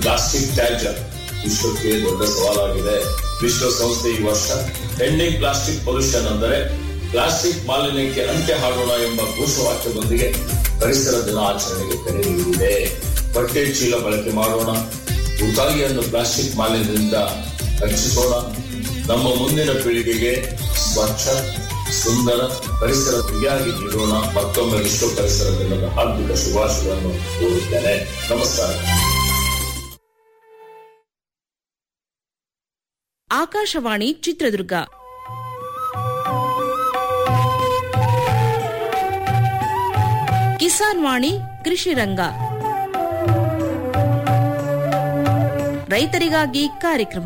Plastic ತ್ಯಾಜ್ಯ ವಿಶ್ವಕ್ಕೆ ದೊಡ್ಡ ಸವಾಲಾಗಿದೆ ವಿಶ್ವಸಂಸ್ಥೆ ಈ ವರ್ಷ ಎಂಡಿಂಗ್ ಪ್ಲಾಸ್ಟಿಕ್ ಪೊಲ್ಯೂಷನ್ ಅಂದರೆ ಪ್ಲಾಸ್ಟಿಕ್ ಮಾಲಿನ್ಯಕ್ಕೆ ಅಂತ್ಯ ಹಾಡೋಣ ಎಂಬ ಘೋಷವಾಕ್ಯದೊಂದಿಗೆ ಪರಿಸರ ದಿನಾಚರಣೆಗೆ ಕರೆ ನೀಡಿದೆ ಬಟ್ಟೆ ಚೀಲ ಬಳಕೆ ಮಾಡೋಣ ಉಗಾಗಿಯನ್ನು ಪ್ಲಾಸ್ಟಿಕ್ ಮಾಲಿನ್ಯದಿಂದ ರಕ್ಷಿಸೋಣ ನಮ್ಮ ಮುಂದಿನ ಪೀಳಿಗೆಗೆ ಸ್ವಚ್ಛ ಸುಂದರ ಪರಿಸರ ಪ್ರಿಯಾಗಿ ನೀಡೋಣ ಮತ್ತೊಮ್ಮೆ ವಿಶ್ವ ಪರಿಸರ ದಿನದ ಹಾರ್ದಿಕ ಶುಭಾಶಯಗಳನ್ನು ಕೋರುತ್ತೇನೆ ನಮಸ್ಕಾರ ಆಕಾಶವಾಣಿ ಚಿತ್ರದುರ್ಗ ಕಿಸಾನ್ ವಾಣಿ ಕೃಷಿ ರಂಗ ರೈತರಿಗಾಗಿ ಕಾರ್ಯಕ್ರಮ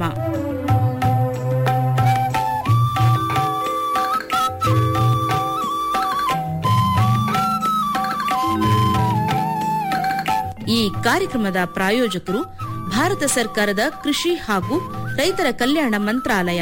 ಈ ಕಾರ್ಯಕ್ರಮದ ಪ್ರಾಯೋಜಕರು ಭಾರತ ಸರ್ಕಾರದ ಕೃಷಿ ಹಾಗೂ ರೈತರ ಕಲ್ಯಾಣ ಮಂತ್ರಾಲಯ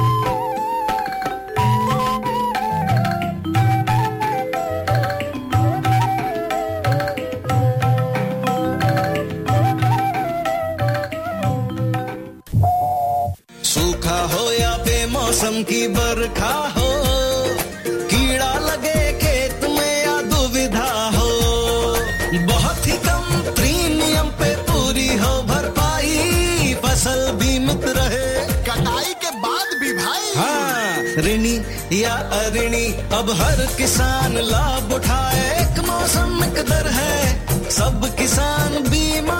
सूखा हो या बेमौसम की बरखा हो कीड़ा लगे खेत में या दुविधा हो बहुत ही कम प्रीमियम पे पूरी हो भरपाई फसल बीमित रहे कटाई के बाद भी भाई हाँ ऋणी या अऋणी अब हर किसान लाभ उठाए एक मौसम एक दर है सब किसान बीमा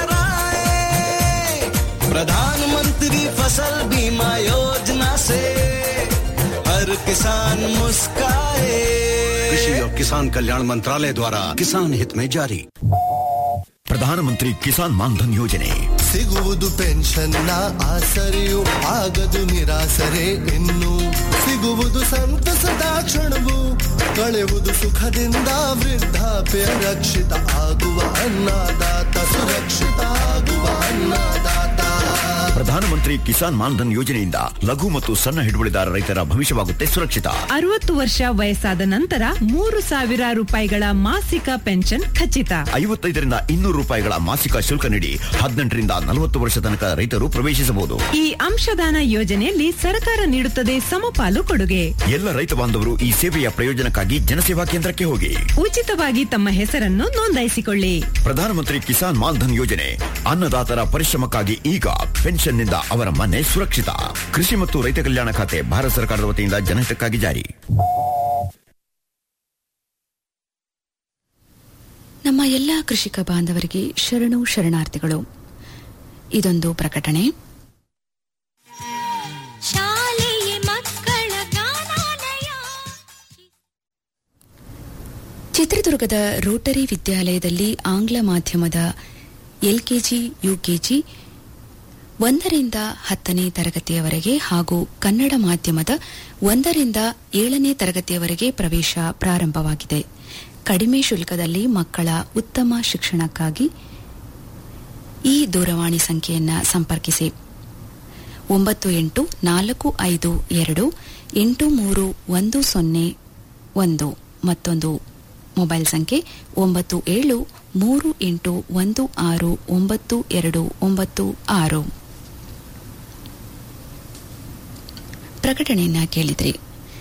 कराए प्रधानमंत्री फसल बीमा योजना से हर किसान मुस्काए कृषि और किसान कल्याण मंत्रालय द्वारा किसान हित में जारी ಪ್ರಧಾನಮಂತ್ರಿ ಕಿಸಾನ್ ಮಾನ್ಧನ್ ಯೋಜನೆ ಸಿಗುವುದು ಪೆನ್ಷನ್ನ ಆಸರೆಯು ಆಗದು ನಿರಾಸರೆ ಇನ್ನು ಸಿಗುವುದು ಸಂತಸದ ಕ್ಷಣವು ಕಳೆಯುವುದು ಸುಖದಿಂದ ವೃದ್ಧಾಪ್ಯ ರಕ್ಷಿತ ಆಗುವ ಅನ್ನದಾತ ಸುರಕ್ಷಿತ ಆಗುವ ಅನ್ನದಾತ ಪ್ರಧಾನಮಂತ್ರಿ ಕಿಸಾನ್ ಮಾನ್ಧನ್ ಯೋಜನೆಯಿಂದ ಲಘು ಮತ್ತು ಸಣ್ಣ ಹಿಡುವಳಿದಾರ ರೈತರ ಭವಿಷ್ಯವಾಗುತ್ತೆ ಸುರಕ್ಷಿತ ಅರವತ್ತು ವರ್ಷ ವಯಸ್ಸಾದ ನಂತರ ಮೂರು ಸಾವಿರ ರೂಪಾಯಿಗಳ ಮಾಸಿಕ ಪೆನ್ಷನ್ ಖಚಿತ ಐವತ್ತೈದರಿಂದ ಇನ್ನೂರು ರೂಪಾಯಿಗಳ ಮಾಸಿಕ ಶುಲ್ಕ ನೀಡಿ ಹದಿನೆಂಟರಿಂದ ನಲವತ್ತು ವರ್ಷ ತನಕ ರೈತರು ಪ್ರವೇಶಿಸಬಹುದು ಈ ಅಂಶದಾನ ಯೋಜನೆಯಲ್ಲಿ ಸರ್ಕಾರ ನೀಡುತ್ತದೆ ಸಮಪಾಲು ಕೊಡುಗೆ ಎಲ್ಲ ರೈತ ಬಾಂಧವರು ಈ ಸೇವೆಯ ಪ್ರಯೋಜನಕ್ಕಾಗಿ ಜನಸೇವಾ ಕೇಂದ್ರಕ್ಕೆ ಹೋಗಿ ಉಚಿತವಾಗಿ ತಮ್ಮ ಹೆಸರನ್ನು ನೋಂದಾಯಿಸಿಕೊಳ್ಳಿ ಪ್ರಧಾನಮಂತ್ರಿ ಕಿಸಾನ್ ಮಾನ್ಧನ್ ಯೋಜನೆ ಅನ್ನದಾತರ ಪರಿಶ್ರಮಕ್ಕಾಗಿ ಈಗ ಪೆನ್ಷನ್ನಿಂದ ಅವರ ಮನೆ ಸುರಕ್ಷಿತ ಕೃಷಿ ಮತ್ತು ರೈತ ಕಲ್ಯಾಣ ಖಾತೆ ಭಾರತ ಸರ್ಕಾರದ ವತಿಯಿಂದ ಜನಹಿತಕ್ಕಾಗಿ ಜಾರಿ ನಮ್ಮ ಎಲ್ಲ ಕೃಷಿಕ ಬಾಂಧವರಿಗೆ ಶರಣು ಶರಣಾರ್ಥಿಗಳು ಇದೊಂದು ಪ್ರಕಟಣೆ ಶಾಲೆಯ ಮಕ್ಕಳ ಜ್ಞಾನಾಲಯ ಚಿತ್ರದುರ್ಗದ ರೋಟರಿ ವಿದ್ಯಾಲಯದಲ್ಲಿ ಆಂಗ್ಲ ಮಾಧ್ಯಮದ ಎಲ್ಕೆಜಿ ಯುಕೆಜಿ ಒಂದರಿಂದ ಹತ್ತನೇ ತರಗತಿಯವರೆಗೆ ಹಾಗೂ ಕನ್ನಡ ಮಾಧ್ಯಮದ ಒಂದರಿಂದ ಏಳನೇ ತರಗತಿಯವರೆಗೆ ಪ್ರವೇಶ ಪ್ರಾರಂಭವಾಗಿದೆ ಕಡಿಮೆ ಶುಲ್ಕದಲ್ಲಿ ಮಕ್ಕಳ ಉತ್ತಮ ಶಿಕ್ಷಣಕ್ಕಾಗಿ ಈ ದೂರವಾಣಿ ಸಂಖ್ಯೆಯನ್ನು ಸಂಪರ್ಕಿಸಿ ಒಂಬತ್ತು ಎಂಟು ನಾಲ್ಕು ಐದು ಎರಡು ಎಂಟು ಮೂರು ಒಂದು ಸೊನ್ನೆ ಒಂದು ಮತ್ತೊಂದು ಮೊಬೈಲ್ ಸಂಖ್ಯೆ ಒಂಬತ್ತು ಏಳು ಮೂರು ಎಂಟು ಒಂದು ಆರು ಒಂಬತ್ತು ಎರಡು ಒಂಬತ್ತು ಆರು ಪ್ರಕಟಣೆಯನ್ನ ಕೇಳಿದ್ರಿ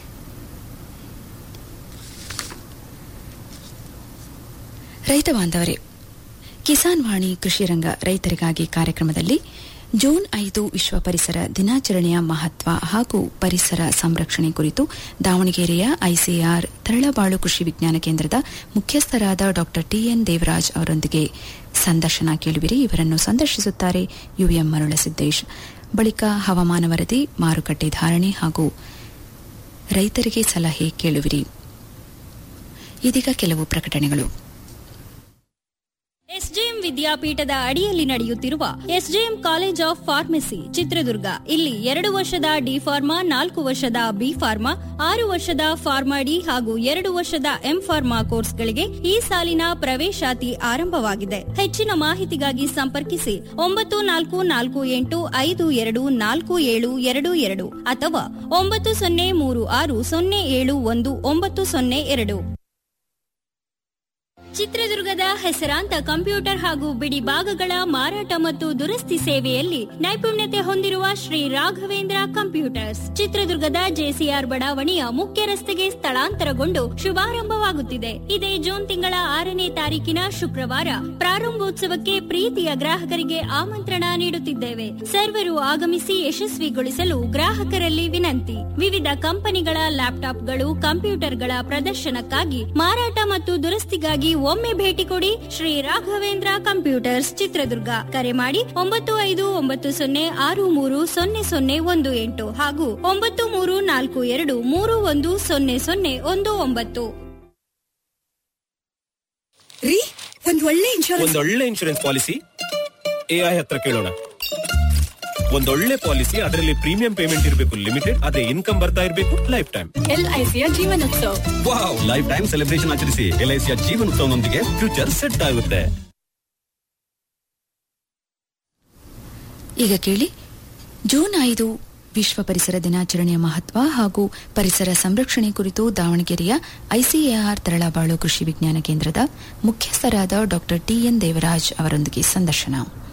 ರೈತ ಬಾಂಧವರೇ ಕಿಸಾನ್ ವಾಣಿ ಕೃಷಿ ರಂಗ ರೈತರಿಗಾಗಿ ಕಾರ್ಯಕ್ರಮದಲ್ಲಿ ಜೂನ್ ಐದು ವಿಶ್ವ ಪರಿಸರ ದಿನಾಚರಣೆಯ ಮಹತ್ವ ಹಾಗೂ ಪರಿಸರ ಸಂರಕ್ಷಣೆ ಕುರಿತು ದಾವಣಗೆರೆಯ ಐಸಿಆರ್ ತರಳಬಾಳು ಕೃಷಿ ವಿಜ್ಞಾನ ಕೇಂದ್ರದ ಮುಖ್ಯಸ್ಥರಾದ ಡಾ ಟಿಎನ್ ದೇವರಾಜ್ ಅವರೊಂದಿಗೆ ಸಂದರ್ಶನ ಕೇಳುವಿರಿ ಇವರನ್ನು ಸಂದರ್ಶಿಸುತ್ತಾರೆ ಯುಎಂ ಮರುಳಸಿದ್ದೇಶ್ ಬಳಿಕ ಹವಾಮಾನ ವರದಿ ಮಾರುಕಟ್ಟೆ ಧಾರಣೆ ಹಾಗೂ ರೈತರಿಗೆ ಸಲಹೆ ಕೇಳುವಿರಿ ಇದೀಗ ಕೆಲವು ಪ್ರಕಟಣೆಗಳು ಎಸ್ಜೆಎಂ ವಿದ್ಯಾಪೀಠದ ಅಡಿಯಲ್ಲಿ ನಡೆಯುತ್ತಿರುವ SJM college of pharmacy Chitradurga ಇಲ್ಲಿ ಎರಡು ವರ್ಷದ ಡಿ ಫಾರ್ಮಾ ನಾಲ್ಕು ವರ್ಷದ ಬಿ ಫಾರ್ಮಾ ಆರು ವರ್ಷದ ಫಾರ್ಮಾ ಡಿ ಹಾಗೂ ಎರಡು ವರ್ಷದ ಎಂ ಫಾರ್ಮಾ ಕೋರ್ಸ್ಗಳಿಗೆ ಈ ಸಾಲಿನ ಪ್ರವೇಶಾತಿ ಆರಂಭವಾಗಿದೆ ಹೆಚ್ಚಿನ ಮಾಹಿತಿಗಾಗಿ ಸಂಪರ್ಕಿಸಿ ಒಂಬತ್ತು ನಾಲ್ಕು ನಾಲ್ಕು ಎಂಟು ಐದು ಎರಡು ನಾಲ್ಕು ಏಳು ಎರಡು ಎರಡು ಅಥವಾ ಒಂಬತ್ತು ಸೊನ್ನೆ ಮೂರು ಆರು ಸೊನ್ನೆ ಏಳು ಒಂದು ಒಂಬತ್ತು ಸೊನ್ನೆ ಎರಡು ಚಿತ್ರದುರ್ಗದ ಹೆಸರಾಂತ ಕಂಪ್ಯೂಟರ್ ಹಾಗೂ ಬಿಡಿ ಭಾಗಗಳ ಮಾರಾಟ ಮತ್ತು ದುರಸ್ತಿ ಸೇವೆಯಲ್ಲಿ ನೈಪುಣ್ಯತೆ ಹೊಂದಿರುವ ಶ್ರೀ ರಾಘವೇಂದ್ರ ಕಂಪ್ಯೂಟರ್ಸ್ ಚಿತ್ರದುರ್ಗದ ಜೆಸಿಆರ್ ಬಡಾವಣೆಯ ಮುಖ್ಯ ರಸ್ತೆಗೆ ಸ್ಥಳಾಂತರಗೊಂಡು ಶುಭಾರಂಭವಾಗುತ್ತಿದೆ ಇದೇ ಜೂನ್ ತಿಂಗಳ ಆರನೇ ತಾರೀಕಿನ ಶುಕ್ರವಾರ ಪ್ರಾರಂಭೋತ್ಸವಕ್ಕೆ ಪ್ರೀತಿಯ ಗ್ರಾಹಕರಿಗೆ ಆಮಂತ್ರಣ ನೀಡುತ್ತಿದ್ದೇವೆ ಸರ್ವರು ಆಗಮಿಸಿ ಯಶಸ್ವಿಗೊಳಿಸಲು ಗ್ರಾಹಕರಲ್ಲಿ ವಿನಂತಿ ವಿವಿಧ ಕಂಪನಿಗಳ ಲ್ಯಾಪ್ಟಾಪ್ಗಳು ಕಂಪ್ಯೂಟರ್ಗಳ ಪ್ರದರ್ಶನಕ್ಕಾಗಿ ಮಾರಾಟ ಮತ್ತು ದುರಸ್ತಿಗಾಗಿ ಒಮ್ಮೆ ಭೇಟಿ ಕೊಡಿ ಶ್ರೀ ರಾಘವೇಂದ್ರ ಕಂಪ್ಯೂಟರ್ಸ್ ಚಿತ್ರದುರ್ಗ ಕರೆ ಮಾಡಿ ಒಂಬತ್ತು ಐದು ಒಂಬತ್ತು ಸೊನ್ನೆ ಆರು ಮೂರು ಸೊನ್ನೆ ಸೊನ್ನೆ ಒಂದು ಎಂಟು ಹಾಗೂ ಒಂಬತ್ತು ಮೂರು ನಾಲ್ಕು ಎರಡು ಮೂರು ಒಂದು ಸೊನ್ನೆ ಸೊನ್ನೆ ಒಂದು ಒಂಬತ್ತು ರೀ ಒಂದ್ ಒಳ್ಳೆ ಇನ್ಶೂರೆನ್ಸ್ ಒಂದೊಳ್ಳೆ ಇನ್ಶೂರೆನ್ಸ್ ಪಾಲಿಸಿ ಎಐ ಹತ್ರ ಕೇಳೋಣ ಒಂದೊಳ್ಳೆ ಪಾಲಿಸಿ ಅದರಲ್ಲಿ ಪ್ರೀಮಿಯಂ ಪೇಮೆಂಟ್ ಇರಬೇಕು ಲಿಮಿಟೆಡ್ ಅದೇ ಇನ್ಕಮ್ ಬರ್ತಾ ಇರಬೇಕು ಲೈಫ್ ಟೈಮ್ ಎಲ್ಐಸಿಯ ಜೀವನೋತ್ಸವ ವಾವ್ ಲೈಫ್ ಟೈಮ್ ಸೆಲೆಬ್ರೇಷನ್ ಆಚರಿಸಿ ಎಲ್ಐಸಿಯ ಜೀವನೋತ್ಸವನೊಂದಿಗೆ ಫ್ಯೂಚರ್ ಸೆಟ್ ಆಗುತ್ತೆ ಈಗ ಕೇಳಿ ಜೂನ್ ಐದು ವಿಶ್ವ ಪರಿಸರ ದಿನಾಚರಣೆಯ ಮಹತ್ವ ಹಾಗೂ ಪರಿಸರ ಸಂರಕ್ಷಣೆ ಕುರಿತು ದಾವಣಗೆರೆಯ ಐಸಿಎಆರ್ ತರಳಬಾಳು ಕೃಷಿ ವಿಜ್ಞಾನ ಕೇಂದ್ರದ ಮುಖ್ಯಸ್ಥರಾದ ಡಾ ಟಿಎನ್ ದೇವರಾಜ್ ಅವರೊಂದಿಗೆ ಸಂದರ್ಶನ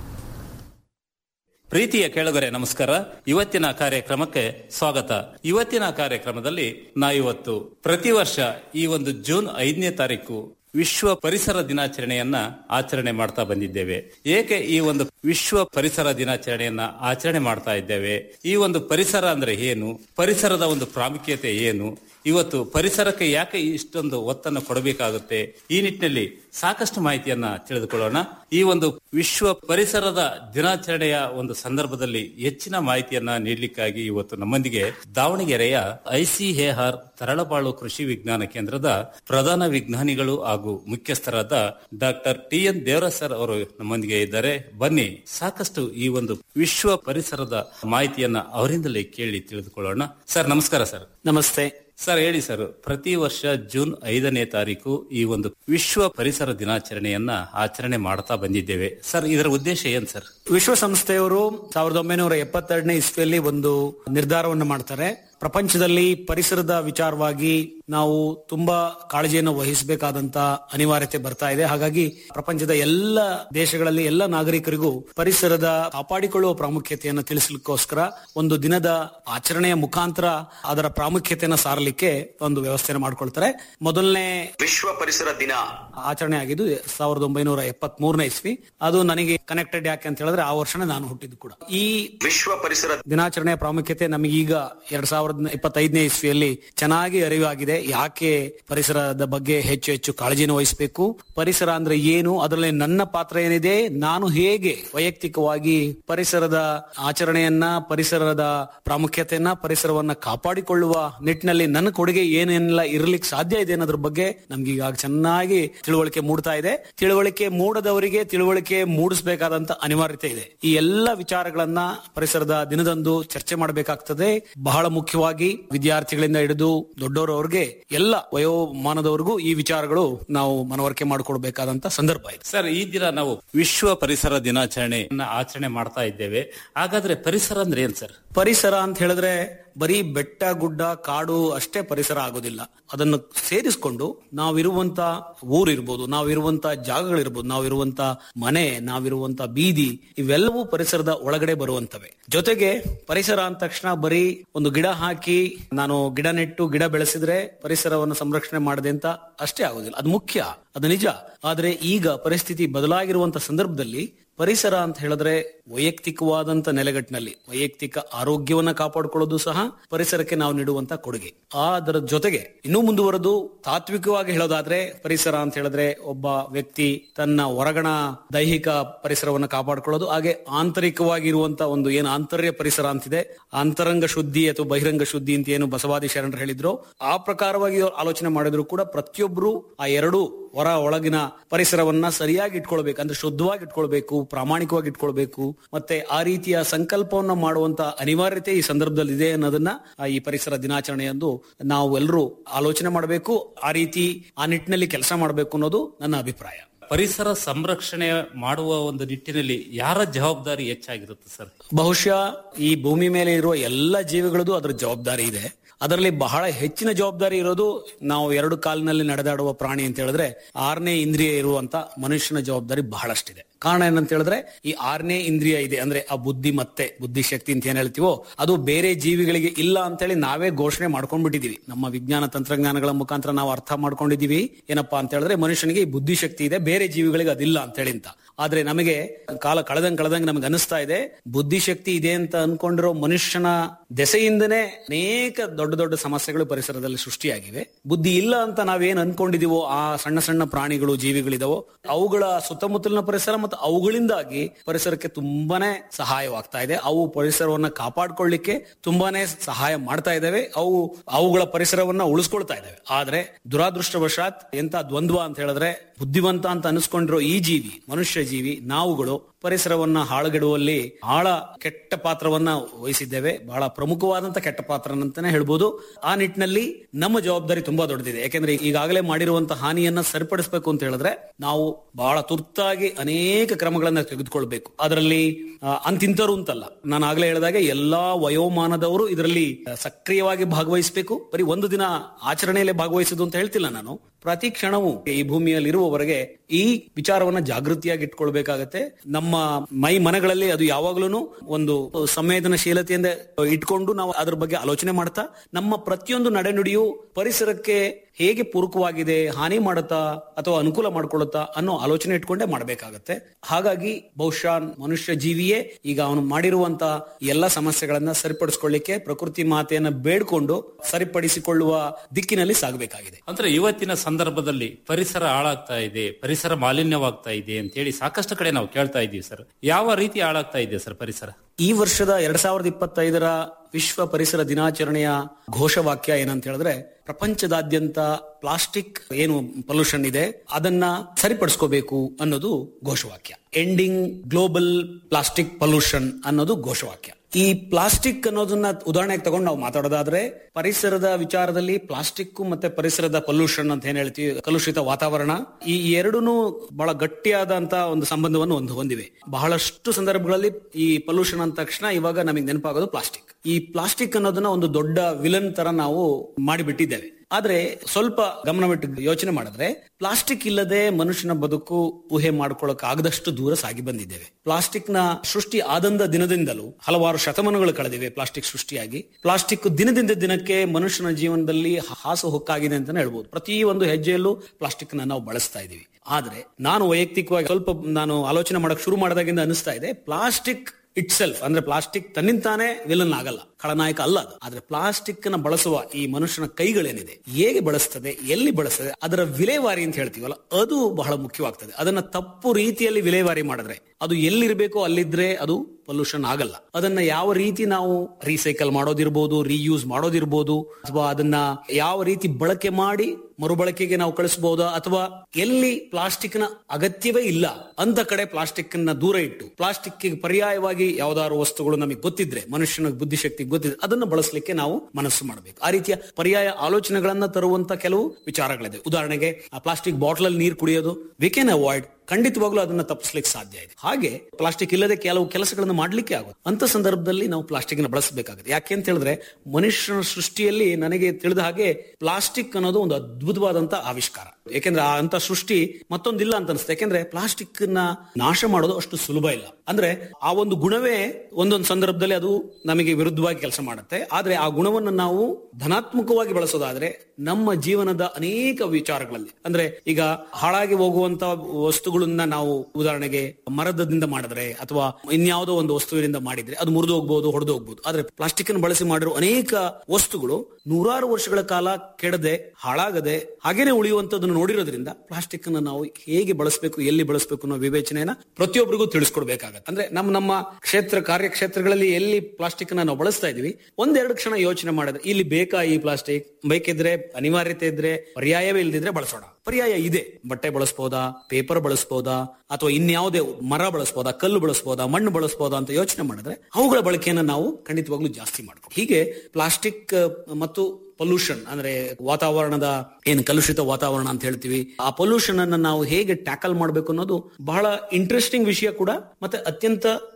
ಪ್ರೀತಿಯ ಕೆಳಗರೆ ನಮಸ್ಕಾರ ಇವತ್ತಿನ ಕಾರ್ಯಕ್ರಮಕ್ಕೆ ಸ್ವಾಗತ ಇವತ್ತಿನ ಕಾರ್ಯಕ್ರಮದಲ್ಲಿ ನಾವಿವತ್ತು ಪ್ರತಿ ವರ್ಷ ಈ ಒಂದು ಜೂನ್ ಐದನೇ ತಾರೀಕು ವಿಶ್ವ ಪರಿಸರ ದಿನಾಚರಣೆಯನ್ನ ಆಚರಣೆ ಮಾಡ್ತಾ ಬಂದಿದ್ದೇವೆ ಏಕೆ ಈ ಒಂದು ವಿಶ್ವ ಪರಿಸರ ದಿನಾಚರಣೆಯನ್ನ ಆಚರಣೆ ಮಾಡ್ತಾ ಇದ್ದೇವೆ ಈ ಒಂದು ಪರಿಸರ ಅಂದ್ರೆ ಏನು ಪರಿಸರದ ಒಂದು ಪ್ರಾಮುಖ್ಯತೆ ಏನು ಇವತ್ತು ಪರಿಸರಕ್ಕೆ ಯಾಕೆ ಇಷ್ಟೊಂದು ಒತ್ತನ್ನು ಕೊಡಬೇಕಾಗುತ್ತೆ ಈ ನಿಟ್ಟಿನಲ್ಲಿ ಸಾಕಷ್ಟು ಮಾಹಿತಿಯನ್ನ ತಿಳಿದುಕೊಳ್ಳೋಣ ಈ ಒಂದು ವಿಶ್ವ ಪರಿಸರದ ದಿನಾಚರಣೆಯ ಒಂದು ಸಂದರ್ಭದಲ್ಲಿ ಹೆಚ್ಚಿನ ಮಾಹಿತಿಯನ್ನ ನೀಡಲಿಕ್ಕಾಗಿ ಇವತ್ತು ನಮ್ಮೊಂದಿಗೆ ದಾವಣಗೆರೆಯ ಐಸಿಎಆರ್ ತರಳಬಾಳು ಕೃಷಿ ವಿಜ್ಞಾನ ಕೇಂದ್ರದ ಪ್ರಧಾನ ವಿಜ್ಞಾನಿಗಳು ಹಾಗೂ ಮುಖ್ಯಸ್ಥರಾದ doctor T N Devaraj sir ಅವರು ನಮ್ಮೊಂದಿಗೆ ಇದ್ದಾರೆ ಬನ್ನಿ ಸಾಕಷ್ಟು ಈ ಒಂದು ವಿಶ್ವ ಪರಿಸರದ ಮಾಹಿತಿಯನ್ನ ಅವರಿಂದಲೇ ಕೇಳಿ ತಿಳಿದುಕೊಳ್ಳೋಣ ಸರ್ ನಮಸ್ಕಾರ ಸರ್ ನಮಸ್ತೆ ಸರ್ ಹೇಳಿ ಸರ್ ಪ್ರತಿ ವರ್ಷ ಜೂನ್ ಐದನೇ ತಾರೀಕು ಈ ಒಂದು ವಿಶ್ವ ಪರಿಸರ ದಿನಾಚರಣೆಯನ್ನ ಆಚರಣೆ ಮಾಡ್ತಾ ಬಂದಿದ್ದೇವೆ ಸರ್ ಇದರ ಉದ್ದೇಶ ಏನ್ ಸರ್ ವಿಶ್ವಸಂಸ್ಥೆಯವರು ಸಾವಿರದ ಒಂಬೈನೂರ ಎಪ್ಪತ್ತೆರಡನೇ ಇಸ್ವಿಯಲ್ಲಿ ಒಂದು ನಿರ್ಧಾರವನ್ನು ಮಾಡ್ತಾರೆ ಪ್ರಪಂಚದಲ್ಲಿ ಪರಿಸರದ ವಿಚಾರವಾಗಿ ನಾವು ತುಂಬಾ ಕಾಳಜಿಯನ್ನು ವಹಿಸಬೇಕಾದಂತ ಅನಿವಾರ್ಯತೆ ಬರ್ತಾ ಇದೆ ಹಾಗಾಗಿ ಪ್ರಪಂಚದ ಎಲ್ಲ ದೇಶಗಳಲ್ಲಿ ಎಲ್ಲ ನಾಗರಿಕರಿಗೂ ಪರಿಸರದ ಕಾಪಾಡಿಕೊಳ್ಳುವ ಪ್ರಾಮುಖ್ಯತೆಯನ್ನು ತಿಳಿಸಲಿಕ್ಕೋಸ್ಕರ ಒಂದು ದಿನದ ಆಚರಣೆಯ ಮುಖಾಂತರ ಅದರ ಪ್ರಾಮುಖ್ಯತೆಯನ್ನು ಸಾರಲಿಕ್ಕೆ ಒಂದು ವ್ಯವಸ್ಥೆಯನ್ನು ಮಾಡ್ಕೊಳ್ತಾರೆ ಮೊದಲನೇ ವಿಶ್ವ ಪರಿಸರ ದಿನ ಆಚರಣೆ ಆಗಿದ್ದು ಸಾವಿರದ ಒಂಬೈನೂರ ಎಪ್ಪತ್ತ್ ಮೂರನೇ ಇಸ್ವಿ ಅದು ನನಗೆ ಕನೆಕ್ಟೆಡ್ ಯಾಕೆ ಅಂತ ಹೇಳಿದ್ರೆ ಆ ವರ್ಷನೇ ನಾನು ಹುಟ್ಟಿದ್ದು ಕೂಡ ಈ ವಿಶ್ವ ಪರಿಸರ ದಿನಾಚರಣೆಯ ಪ್ರಾಮುಖ್ಯತೆ ನಮಗೀಗ ಎರಡ್ ಸಾವಿರದ ಇಪ್ಪತ್ತೈದನೇ ಇಸ್ವಿಯಲ್ಲಿ ಚೆನ್ನಾಗಿ ಅರಿವಾಗಿದೆ ಯಾಕೆ ಪರಿಸರದ ಬಗ್ಗೆ ಹೆಚ್ಚು ಹೆಚ್ಚು ಕಾಳಜಿಯನ್ನು ವಹಿಸಬೇಕು ಪರಿಸರ ಅಂದ್ರೆ ಏನು ಅದರಲ್ಲಿ ನನ್ನ ಪಾತ್ರ ಏನಿದೆ ನಾನು ಹೇಗೆ ವೈಯಕ್ತಿಕವಾಗಿ ಪರಿಸರದ ಆಚರಣೆಯನ್ನ ಪರಿಸರದ ಪ್ರಾಮುಖ್ಯತೆಯನ್ನ ಪರಿಸರವನ್ನ ಕಾಪಾಡಿಕೊಳ್ಳುವ ನಿಟ್ಟಿನಲ್ಲಿ ನನ್ನ ಕೊಡುಗೆ ಏನೇನೆಲ್ಲ ಇರಲಿಕ್ಕೆ ಸಾಧ್ಯ ಇದೆ ಅನ್ನೋದ್ರ ಬಗ್ಗೆ ನಮ್ಗೆ ಈಗ ಚೆನ್ನಾಗಿ ತಿಳುವಳಿಕೆ ಮೂಡ್ತಾ ಇದೆ ತಿಳುವಳಿಕೆ ಮೂಡದವರಿಗೆ ತಿಳುವಳಿಕೆ ಮೂಡಿಸಬೇಕಾದಂತ ಅನಿವಾರ್ಯತೆ ಇದೆ ಈ ಎಲ್ಲ ವಿಚಾರಗಳನ್ನ ಪರಿಸರದ ದಿನದಂದು ಚರ್ಚೆ ಮಾಡಬೇಕಾಗ್ತದೆ ಬಹಳ ಮುಖ್ಯವಾಗಿ ವಿದ್ಯಾರ್ಥಿಗಳಿಂದ ಹಿಡಿದು ದೊಡ್ಡವರವರೆಗೆ ಎಲ್ಲ ವಯೋಮಾನದವರೆಗೂ ಈ ವಿಚಾರಗಳು ನಾವು ಮನವರಿಕೆ ಮಾಡಿಕೊಡ್ಬೇಕಾದಂತ ಸಂದರ್ಭ ಇದೆ ಸರ್ ಈ ದಿನ ನಾವು ವಿಶ್ವ ಪರಿಸರ ದಿನಾಚರಣೆಯನ್ನ ಆಚರಣೆ ಮಾಡ್ತಾ ಇದ್ದೇವೆ ಹಾಗಾದ್ರೆ ಪರಿಸರ ಅಂದ್ರೆ ಏನ್ ಸರ್ ಪರಿಸರ ಅಂತ ಹೇಳಿದ್ರೆ ಬರೀ ಬೆಟ್ಟ ಗುಡ್ಡ ಕಾಡು ಅಷ್ಟೇ ಪರಿಸರ ಆಗೋದಿಲ್ಲ ಅದನ್ನು ಸೇರಿಸ್ಕೊಂಡು ನಾವಿರುವಂತ ಊರಿರ್ಬೋದು ನಾವಿರುವಂತ ಜಾಗಗಳಿರ್ಬೋದು ನಾವಿರುವಂತ ಮನೆ ನಾವಿರುವಂತ ಬೀದಿ ಇವೆಲ್ಲವೂ ಪರಿಸರದ ಒಳಗಡೆ ಬರುವಂತವೆ ಜೊತೆಗೆ ಪರಿಸರ ಅಂದ ತಕ್ಷಣ ಬರೀ ಒಂದು ಗಿಡ ಹಾಕಿ ನಾನು ಗಿಡ ನೆಟ್ಟು ಗಿಡ ಬೆಳೆಸಿದ್ರೆ ಪರಿಸರವನ್ನು ಸಂರಕ್ಷಣೆ ಮಾಡದೆ ಅಂತ ಅಷ್ಟೇ ಆಗೋದಿಲ್ಲ ಅದು ಮುಖ್ಯ ಅದು ನಿಜ ಆದ್ರೆ ಈಗ ಪರಿಸ್ಥಿತಿ ಬದಲಾಗಿರುವಂತ ಸಂದರ್ಭದಲ್ಲಿ ಪರಿಸರ ಅಂತ ಹೇಳಿದ್ರೆ ವೈಯಕ್ತಿಕವಾದಂತ ನೆಲೆಗಟ್ಟಿನಲ್ಲಿ ವೈಯಕ್ತಿಕ ಆರೋಗ್ಯವನ್ನ ಕಾಪಾಡಿಕೊಳ್ಳೋದು ಸಹ ಪರಿಸರಕ್ಕೆ ನಾವು ನೀಡುವಂತ ಕೊಡುಗೆ ಅದರ ಜೊತೆಗೆ ಇನ್ನೂ ಮುಂದುವರೆದು ತಾತ್ವಿಕವಾಗಿ ಹೇಳೋದಾದ್ರೆ ಪರಿಸರ ಅಂತ ಹೇಳಿದ್ರೆ ಒಬ್ಬ ವ್ಯಕ್ತಿ ತನ್ನ ಹೊರಗಣ ದೈಹಿಕ ಪರಿಸರವನ್ನ ಕಾಪಾಡಿಕೊಳ್ಳೋದು ಹಾಗೆ ಆಂತರಿಕವಾಗಿರುವಂತ ಒಂದು ಏನು ಆಂತರ್ಯ ಪರಿಸರ ಅಂತಿದೆ ಅಂತರಂಗ ಶುದ್ಧಿ ಅಥವಾ ಬಹಿರಂಗ ಶುದ್ಧಿ ಅಂತ ಏನು ಬಸವಾದಿ ಶರಣರು ಹೇಳಿದ್ರು ಆ ಪ್ರಕಾರವಾಗಿ ಆಲೋಚನೆ ಮಾಡಿದ್ರು ಕೂಡ ಪ್ರತಿಯೊಬ್ರು ಆ ಎರಡು ಹೊರ ಒಳಗಿನ ಪರಿಸರವನ್ನ ಸರಿಯಾಗಿ ಇಟ್ಕೊಳ್ಬೇಕು ಅಂದ್ರೆ ಶುದ್ಧವಾಗಿ ಇಟ್ಕೊಳ್ಬೇಕು ಪ್ರಾಮಾಣಿಕವಾಗಿ ಇಟ್ಕೊಳ್ಬೇಕು ಮತ್ತೆ ಆ ರೀತಿಯ ಸಂಕಲ್ಪವನ್ನ ಮಾಡುವಂತ ಅನಿವಾರ್ಯತೆ ಈ ಸಂದರ್ಭದಲ್ಲಿ ಇದೆ ಅನ್ನೋದನ್ನ ಆ ಈ ಪರಿಸರ ದಿನಾಚರಣೆಯಂದು ನಾವು ಎಲ್ಲರೂ ಆಲೋಚನೆ ಮಾಡಬೇಕು ಆ ರೀತಿ ಆ ನಿಟ್ಟಿನಲ್ಲಿ ಕೆಲಸ ಮಾಡಬೇಕು ಅನ್ನೋದು ನನ್ನ ಅಭಿಪ್ರಾಯ ಪರಿಸರ ಸಂರಕ್ಷಣೆ ಮಾಡುವ ಒಂದು ನಿಟ್ಟಿನಲ್ಲಿ ಯಾರ ಜವಾಬ್ದಾರಿ ಹೆಚ್ಚಾಗಿರುತ್ತೆ ಸರ್ ಬಹುಶಃ ಈ ಭೂಮಿ ಮೇಲೆ ಇರುವ ಎಲ್ಲ ಜೀವಿಗಳದ್ದು ಅದರ ಜವಾಬ್ದಾರಿ ಇದೆ ಅದರಲ್ಲಿ ಬಹಳ ಹೆಚ್ಚಿನ ಜವಾಬ್ದಾರಿ ಇರೋದು ನಾವು ಎರಡು ಕಾಲಿನಲ್ಲಿ ನಡೆದಾಡುವ ಪ್ರಾಣಿ ಅಂತ ಹೇಳಿದ್ರೆ ಆರನೇ ಇಂದ್ರಿಯ ಇರುವಂತ ಮನುಷ್ಯನ ಜವಾಬ್ದಾರಿ ಬಹಳಷ್ಟಿದೆ ಕಾರಣ ಏನಂತ ಹೇಳಿದ್ರೆ ಈ ಆರನೇ ಇಂದ್ರಿಯ ಇದೆ ಅಂದ್ರೆ ಆ ಬುದ್ಧಿ ಮತ್ತೆ ಬುದ್ಧಿಶಕ್ತಿ ಅಂತ ಏನ್ ಹೇಳ್ತೀವೋ ಅದು ಬೇರೆ ಜೀವಿಗಳಿಗೆ ಇಲ್ಲ ಅಂತೇಳಿ ನಾವೇ ಘೋಷಣೆ ಮಾಡ್ಕೊಂಡ್ಬಿಟ್ಟಿದೀವಿ ನಮ್ಮ ವಿಜ್ಞಾನ ತಂತ್ರಜ್ಞಾನಗಳ ಮುಖಾಂತರ ನಾವು ಅರ್ಥ ಮಾಡ್ಕೊಂಡಿದೀವಿ ಏನಪ್ಪಾ ಅಂತ ಹೇಳಿದ್ರೆ ಮನುಷ್ಯನಿಗೆ ಈ ಬುದ್ಧಿಶಕ್ತಿ ಇದೆ ಬೇರೆ ಜೀವಿಗಳಿಗೆ ಅದಿಲ್ಲ ಅಂತ ಹೇಳಿ ಅಂತ ಆದ್ರೆ ನಮಗೆ ಕಾಲ ಕಳೆದಂಗ್ ಕಳೆದಂಗ್ ನಮಗೆ ಅನಿಸ್ತಾ ಇದೆ ಬುದ್ಧಿಶಕ್ತಿ ಇದೆ ಅಂತ ಅನ್ಕೊಂಡಿರೋ ಮನುಷ್ಯನ ದೆಸೆಯಿಂದನೇ ಅನೇಕ ದೊಡ್ಡ ದೊಡ್ಡ ಸಮಸ್ಯೆಗಳು ಪರಿಸರದಲ್ಲಿ ಸೃಷ್ಟಿಯಾಗಿವೆ ಬುದ್ಧಿ ಇಲ್ಲ ಅಂತ ನಾವೇನ್ ಅನ್ಕೊಂಡಿದೀವೋ ಆ ಸಣ್ಣ ಸಣ್ಣ ಪ್ರಾಣಿಗಳು ಜೀವಿಗಳಿದಾವೋ ಅವುಗಳ ಸುತ್ತಮುತ್ತಲಿನ ಪರಿಸರ ಮತ್ತು ಅವುಗಳಿಂದಾಗಿ ಪರಿಸರಕ್ಕೆ ತುಂಬಾನೇ ಸಹಾಯವಾಗ್ತಾ ಇದೆ ಅವು ಪರಿಸರವನ್ನ ಕಾಪಾಡ್ಕೊಳ್ಳಿಕ್ಕೆ ತುಂಬಾನೇ ಸಹಾಯ ಮಾಡ್ತಾ ಇದ್ದಾವೆ ಅವು ಅವುಗಳ ಪರಿಸರವನ್ನ ಉಳಿಸ್ಕೊಳ್ತಾ ಇದ್ದಾವೆ ಆದ್ರೆ ದುರಾದೃಷ್ಟವಶಾತ್ ಎಂತ ದ್ವಂದ್ವ ಅಂತ ಹೇಳಿದ್ರೆ ಬುದ್ಧಿವಂತ ಅಂತ ಅನಿಸ್ಕೊಂಡಿರೋ ಈ ಜೀವಿ ಮನುಷ್ಯ ಜೀವಿ ನಾವುಗಳು ಪರಿಸರವನ್ನ ಹಾಳುಗೆಡುವಲ್ಲಿ ಆಳ ಕೆಟ್ಟ ಪಾತ್ರವನ್ನ ವಹಿಸಿದ್ದೇವೆ ಬಹಳ ಪ್ರಮುಖವಾದಂತ ಕೆಟ್ಟ ಪಾತ್ರ ಅಂತಾನೆ ಹೇಳ್ಬೋದು ಆ ನಿಟ್ಟಿನಲ್ಲಿ ನಮ್ಮ ಜವಾಬ್ದಾರಿ ತುಂಬಾ ದೊಡ್ಡದಿದೆ ಯಾಕೆಂದ್ರೆ ಈಗಾಗಲೇ ಮಾಡಿರುವಂತಹ ಹಾನಿಯನ್ನ ಸರಿಪಡಿಸಬೇಕು ಅಂತ ಹೇಳಿದ್ರೆ ನಾವು ಬಹಳ ತುರ್ತಾಗಿ ಅನೇಕ ಕ್ರಮಗಳನ್ನ ತೆಗೆದುಕೊಳ್ಬೇಕು ಅದರಲ್ಲಿ ಆ, ಅಂತಿಂತರು ಅಂತಲ್ಲ ನಾನು ಆಗ್ಲೇ ಹೇಳಿದಾಗೆ ಎಲ್ಲಾ ವಯೋಮಾನದವರು ಇದರಲ್ಲಿ ಸಕ್ರಿಯವಾಗಿ ಭಾಗವಹಿಸಬೇಕು ಬರೀ ಒಂದು ದಿನ ಆಚರಣೆಯಲ್ಲಿ ಭಾಗವಹಿಸುದು ಅಂತ ಹೇಳ್ತಿಲ್ಲ ನಾನು ಪ್ರತಿ ಕ್ಷಣವೂ ಈ ಭೂಮಿಯಲ್ಲಿ ಇರುವವರೆಗೆ ಈ ವಿಚಾರವನ್ನ ಜಾಗೃತಿಯಾಗಿ ಇಟ್ಕೊಳ್ಬೇಕಾಗತ್ತೆ ನಮ್ಮ ಮೈ ಮನಗಳಲ್ಲಿ ಅದು ಯಾವಾಗ್ಲೂ ಒಂದು ಸಂವೇದನಶೀಲತೆಯಿಂದ ಇಟ್ಕೊಂಡು ನಾವು ಅದ್ರ ಬಗ್ಗೆ ಆಲೋಚನೆ ಮಾಡ್ತಾ ನಮ್ಮ ಪ್ರತಿಯೊಂದು ನಡೆನುಡಿಯು ಪರಿಸರಕ್ಕೆ ಹೇಗೆ ಪೂರಕವಾಗಿದೆ ಹಾನಿ ಮಾಡುತ್ತಾ ಅಥವಾ ಅನುಕೂಲ ಮಾಡ್ಕೊಳ್ಳುತ್ತಾ ಅನ್ನೋ ಆಲೋಚನೆ ಇಟ್ಕೊಂಡೇ ಮಾಡಬೇಕಾಗತ್ತೆ ಹಾಗಾಗಿ ಬಹುಶಃ ಮನುಷ್ಯ ಜೀವಿಯೇ ಈಗ ಅವನು ಮಾಡಿರುವಂತ ಎಲ್ಲ ಸಮಸ್ಯೆಗಳನ್ನ ಸರಿಪಡಿಸ್ಕೊಳ್ಳಿಕ್ಕೆ ಪ್ರಕೃತಿ ಮಾತೆಯನ್ನ ಬೇಡ್ಕೊಂಡು ಸರಿಪಡಿಸಿಕೊಳ್ಳುವ ದಿಕ್ಕಿನಲ್ಲಿ ಸಾಗಬೇಕಾಗಿದೆ ಅಂದ್ರೆ ಇವತ್ತಿನ ಸಂದರ್ಭದಲ್ಲಿ ಪರಿಸರ ಹಾಳಾಗ್ತಾ ಇದೆ ಪರಿಸರ ಮಾಲಿನ್ಯವಾಗ್ತಾ ಇದೆ ಅಂತ ಹೇಳಿ ಸಾಕಷ್ಟು ಕಡೆ ನಾವು ಕೇಳ್ತಾ ಇದ್ದೀವಿ ಸರ್ ಯಾವ ರೀತಿ ಹಾಳಾಗ್ತಾ ಇದೆ ಸರ್ ಪರಿಸರ ಈ ವರ್ಷದ ಎರಡ್ ಸಾವಿರದ ಇಪ್ಪತ್ತೈದರ ವಿಶ್ವ ಪರಿಸರ ದಿನಾಚರಣೆಯ ಘೋಷವಾಕ್ಯ ಏನಂತ ಹೇಳಿದ್ರೆ ಪ್ರಪಂಚದಾದ್ಯಂತ ಪ್ಲಾಸ್ಟಿಕ್ ಏನು ಪೊಲ್ಯೂಷನ್ ಇದೆ ಅದನ್ನ ಸರಿಪಡಿಸ್ಕೋಬೇಕು ಅನ್ನೋದು ಘೋಷವಾಕ್ಯ ಎಂಡಿಂಗ್ ಗ್ಲೋಬಲ್ ಪ್ಲಾಸ್ಟಿಕ್ ಪೊಲ್ಯೂಷನ್ ಅನ್ನೋದು ಘೋಷವಾಕ್ಯ ಈ ಪ್ಲಾಸ್ಟಿಕ್ ಅನ್ನೋದನ್ನ ಉದಾಹರಣೆಗೆ ತಗೊಂಡು ನಾವು ಮಾತಾಡೋದಾದ್ರೆ ಪರಿಸರದ ವಿಚಾರದಲ್ಲಿ ಪ್ಲಾಸ್ಟಿಕ್ ಮತ್ತೆ ಪರಿಸರದ ಪೊಲ್ಯೂಷನ್ ಅಂತ ಏನ್ ಹೇಳ್ತೀವಿ ಕಲುಷಿತ ವಾತಾವರಣ ಈ ಎರಡೂನು ಬಹಳ ಗಟ್ಟಿಯಾದಂತ ಒಂದು ಸಂಬಂಧವನ್ನು ಒಂದು ಹೊಂದಿವೆ ಬಹಳಷ್ಟು ಸಂದರ್ಭಗಳಲ್ಲಿ ಈ ಪೊಲ್ಯೂಷನ್ ಅಂದ ತಕ್ಷಣ ಇವಾಗ ನಮಗೆ ನೆನಪಾಗೋದು ಪ್ಲಾಸ್ಟಿಕ್ ಈ ಪ್ಲಾಸ್ಟಿಕ್ ಅನ್ನೋದನ್ನ ಒಂದು ದೊಡ್ಡ ವಿಲನ್ ತರ ನಾವು ಮಾಡಿಬಿಟ್ಟಿದ್ದೇವೆ ಆದ್ರೆ ಸ್ವಲ್ಪ ಗಮನವಿಟ್ಟು ಯೋಚನೆ ಮಾಡಿದ್ರೆ ಪ್ಲಾಸ್ಟಿಕ್ ಇಲ್ಲದೆ ಮನುಷ್ಯನ ಬದುಕು ಊಹೆ ಮಾಡ್ಕೊಳ್ಳಕ್ ಆಗದಷ್ಟು ದೂರ ಸಾಗಿ ಬಂದಿದ್ದೇವೆ ಪ್ಲಾಸ್ಟಿಕ್ ನ ಸೃಷ್ಟಿ ಆದಂದ ದಿನದಿಂದಲೂ ಹಲವಾರು ಶತಮಾನಗಳು ಕಳೆದಿವೆ ಪ್ಲಾಸ್ಟಿಕ್ ಸೃಷ್ಟಿಯಾಗಿ ಪ್ಲಾಸ್ಟಿಕ್ ದಿನದಿಂದ ದಿನಕ್ಕೆ ಮನುಷ್ಯನ ಜೀವನದಲ್ಲಿ ಹಾಸು ಹೊಕ್ಕಾಗಿದೆ ಅಂತಾನೆ ಹೇಳ್ಬೋದು ಪ್ರತಿ ಒಂದು ಹೆಜ್ಜೆಯಲ್ಲೂ ಪ್ಲಾಸ್ಟಿಕ್ ನ ನಾವು ಬಳಸ್ತಾ ಇದೀವಿ ಆದ್ರೆ ನಾನು ವೈಯಕ್ತಿಕವಾಗಿ ಸ್ವಲ್ಪ ನಾನು ಆಲೋಚನೆ ಮಾಡಕ್ ಶುರು ಮಾಡಿದಾಗಿಂದ ಅನಿಸ್ತಾ ಇದೆ ಪ್ಲಾಸ್ಟಿಕ್ ಇಟ್ ಸೆಲ್ಫ್ ಅಂದ್ರೆ ಪ್ಲಾಸ್ಟಿಕ್ ತನ್ನಿಂತಾನೇ ವಿಲನ್ ಆಗಲ್ಲ ಖಳನಾಯಕ ಅಲ್ಲ ಅದು ಆದ್ರೆ ಪ್ಲಾಸ್ಟಿಕ್ ನ ಬಳಸುವ ಈ ಮನುಷ್ಯನ ಕೈಗಳೇನಿದೆ ಹೇಗೆ ಬಳಸ್ತದೆ ಎಲ್ಲಿ ಬಳಸ್ತದೆ ಅದರ ವಿಲೇವಾರಿ ಅಂತ ಹೇಳ್ತೀವಲ್ಲ ಅದು ಬಹಳ ಮುಖ್ಯವಾಗ್ತದೆ ಅದನ್ನ ತಪ್ಪು ರೀತಿಯಲ್ಲಿ ವಿಲೇವಾರಿ ಮಾಡಿದ್ರೆ ಅದು ಎಲ್ಲಿರ್ಬೇಕೋ ಅಲ್ಲಿದ್ರೆ ಅದು ಪೊಲ್ಯೂಷನ್ ಆಗಲ್ಲ ಅದನ್ನ ಯಾವ ರೀತಿ ನಾವು ರೀಸೈಕಲ್ ಮಾಡೋದಿರ್ಬೋದು ರೀಯೂಸ್ ಮಾಡೋದಿರ್ಬೋದು ಅಥವಾ ಅದನ್ನ ಯಾವ ರೀತಿ ಬಳಕೆ ಮಾಡಿ ಮರುಬಳಕೆಗೆ ನಾವು ಕಳಿಸಬಹುದಾ ಅಥವಾ ಎಲ್ಲಿ ಪ್ಲಾಸ್ಟಿಕ್ ನ ಅಗತ್ಯವೇ ಇಲ್ಲ ಅಂತ ಕಡೆ ಪ್ಲಾಸ್ಟಿಕ್ ನ ದೂರ ಇಟ್ಟು ಪ್ಲಾಸ್ಟಿಕ್ ಪರ್ಯಾಯವಾಗಿ ಯಾವ್ದಾದ್ರು ವಸ್ತುಗಳು ನಮಗೆ ಗೊತ್ತಿದ್ರೆ ಮನುಷ್ಯನ ಬುದ್ಧಿಶಕ್ತಿ ಗೊತ್ತಿದ್ರೆ ಅದನ್ನ ಬಳಸಲಿಕ್ಕೆ ನಾವು ಮನಸ್ಸು ಮಾಡಬೇಕು ಆ ರೀತಿಯ ಪರ್ಯಾಯ ಆಲೋಚನೆಗಳನ್ನ ತರುವಂತ ಕೆಲವು ವಿಚಾರಗಳಿದೆ ಉದಾಹರಣೆಗೆ ಆ ಪ್ಲಾಸ್ಟಿಕ್ ಬಾಟಲ್ ಅಲ್ಲಿ ನೀರು ಕುಡಿಯೋದು ವಿ ಕ್ಯಾನ್ ಅವಾಯ್ಡ್ ಖಂಡಿತವಾಗ್ಲೂ ಅದನ್ನ ತಪ್ಪಿಸ್ಲಿಕ್ಕೆ ಸಾಧ್ಯ ಇದೆ ಹಾಗೆ ಪ್ಲಾಸ್ಟಿಕ್ ಇಲ್ಲದೆ ಕೆಲವು ಕೆಲಸಗಳನ್ನು ಮಾಡ್ಲಿಕ್ಕೆ ಆಗುತ್ತೆ ಅಂತ ಸಂದರ್ಭದಲ್ಲಿ ನಾವು ಪ್ಲಾಸ್ಟಿಕ್ ನ ಬಳಸಬೇಕಾಗುತ್ತೆ ಯಾಕೆ ಅಂತ ಹೇಳಿದ್ರೆ ಮನುಷ್ಯನ ಸೃಷ್ಟಿಯಲ್ಲಿ ನನಗೆ ತಿಳಿದ ಹಾಗೆ ಪ್ಲಾಸ್ಟಿಕ್ ಅನ್ನೋದು ಒಂದು ಅದ್ಭುತವಾದಂತ ಆವಿಷ್ಕಾರ ಯಾಕೆಂದ್ರೆ ಆ ಅಂತ ಸೃಷ್ಟಿ ಮತ್ತೊಂದಿಲ್ಲ ಅಂತ ಅನಿಸುತ್ತೆ ಯಾಕೆಂದ್ರೆ ಪ್ಲಾಸ್ಟಿಕ್ ನ ನಾಶ ಮಾಡೋದು ಅಷ್ಟು ಸುಲಭ ಇಲ್ಲ ಅಂದ್ರೆ ಆ ಒಂದು ಗುಣವೇ ಒಂದೊಂದು ಸಂದರ್ಭದಲ್ಲಿ ಅದು ನಮಗೆ ವಿರುದ್ಧವಾಗಿ ಕೆಲಸ ಮಾಡುತ್ತೆ ಆದ್ರೆ ಆ ಗುಣವನ್ನು ನಾವು ಧನಾತ್ಮಕವಾಗಿ ಬಳಸೋದಾದ್ರೆ ನಮ್ಮ ಜೀವನದ ಅನೇಕ ವಿಚಾರಗಳಲ್ಲಿ ಅಂದ್ರೆ ಈಗ ಹಾಳಾಗಿ ಹೋಗುವಂತ ವಸ್ತುಗಳನ್ನ ನಾವು ಉದಾಹರಣೆಗೆ ಮರದಿಂದ ಮಾಡಿದ್ರೆ ಅಥವಾ ಇನ್ಯಾವುದೋ ಒಂದು ವಸ್ತುವಿನಿಂದ ಮಾಡಿದ್ರೆ ಅದು ಮುರಿದು ಹೋಗ್ಬೋದು ಹೊಡೆದು ಹೋಗ್ಬೋದು ಆದ್ರೆ ಪ್ಲಾಸ್ಟಿಕ್ ಅನ್ನು ಬಳಸಿ ಮಾಡಿರೋ ಅನೇಕ ವಸ್ತುಗಳು ನೂರಾರು ವರ್ಷಗಳ ಕಾಲ ಕೆಡದೆ ಹಾಳಾಗದೆ ಹಾಗೇನೆ ಉಳಿಯುವಂತದನ್ನು ನೋಡಿರೋದ್ರಿಂದ ಪ್ಲಾಸ್ಟಿಕ್ ಅನ್ನು ನಾವು ಹೇಗೆ ಬಳಸಬೇಕು ಎಲ್ಲಿ ಬಳಸಬೇಕು ಅನ್ನೋ ವಿವೇಚನೆಯನ್ನ ಪ್ರತಿಯೊಬ್ಬರಿಗೂ ತಿಳಿಸ್ಕೊಡ್ಬೇಕಾಗತ್ತೆ ಅಂದ್ರೆ ನಮ್ಮ ನಮ್ಮ ಕ್ಷೇತ್ರ ಕಾರ್ಯಕ್ಷೇತ್ರಗಳಲ್ಲಿ ಎಲ್ಲಿ ಪ್ಲಾಸ್ಟಿಕ್ ಅನ್ನ ನಾವು ಬಳಸ್ತಾ ಇದೀವಿ ಒಂದೆರಡು ಕ್ಷಣ ಯೋಚನೆ ಮಾಡಿದ್ರೆ ಇಲ್ಲಿ ಬೇಕಾ ಈ ಪ್ಲಾಸ್ಟಿಕ್ ಬೇಕಿದ್ರೆ ಅನಿವಾರ್ಯತೆ ಇದ್ರೆ ಪರ್ಯಾಯವೇ ಇಲ್ದಿದ್ರೆ ಬಳಸೋಣ ಪರ್ಯಾಯ ಇದೆ ಬಟ್ಟೆ ಬಳಸಬಹುದಾ ಪೇಪರ್ ಬಳಸಬಹುದಾ ಅಥವಾ ಇನ್ಯಾವುದೇ ಮರ ಬಳಸಬಹುದಾ ಕಲ್ಲು ಬಳಸಬಹುದಾ ಮಣ್ಣು ಬಳಸಬಹುದಾ ಅಂತ ಯೋಚನೆ ಮಾಡಿದ್ರೆ ಅವುಗಳ ಬಳಕೆಯನ್ನ ನಾವು ಖಂಡಿತವಾಗ್ಲೂ ಜಾಸ್ತಿ ಮಾಡ್ಬೇಕು ಹೀಗೆ ಪ್ಲಾಸ್ಟಿಕ್ ಮತ್ತು ಪೊಲ್ಯೂಷನ್ ಅಂದ್ರೆ ವಾತಾವರಣದ ಏನು ಕಲುಷಿತ ವಾತಾವರಣ ಅಂತ ಹೇಳ್ತೀವಿ ಆ ಪೊಲ್ಯೂಷನ್ ಅನ್ನ ನಾವು ಹೇಗೆ ಟ್ಯಾಕಲ್ ಮಾಡಬೇಕು ಅನ್ನೋದು ಬಹಳ ಇಂಟ್ರೆಸ್ಟಿಂಗ್ ವಿಷಯ ಕೂಡ ಮತ್ತೆ ಅತ್ಯಂತ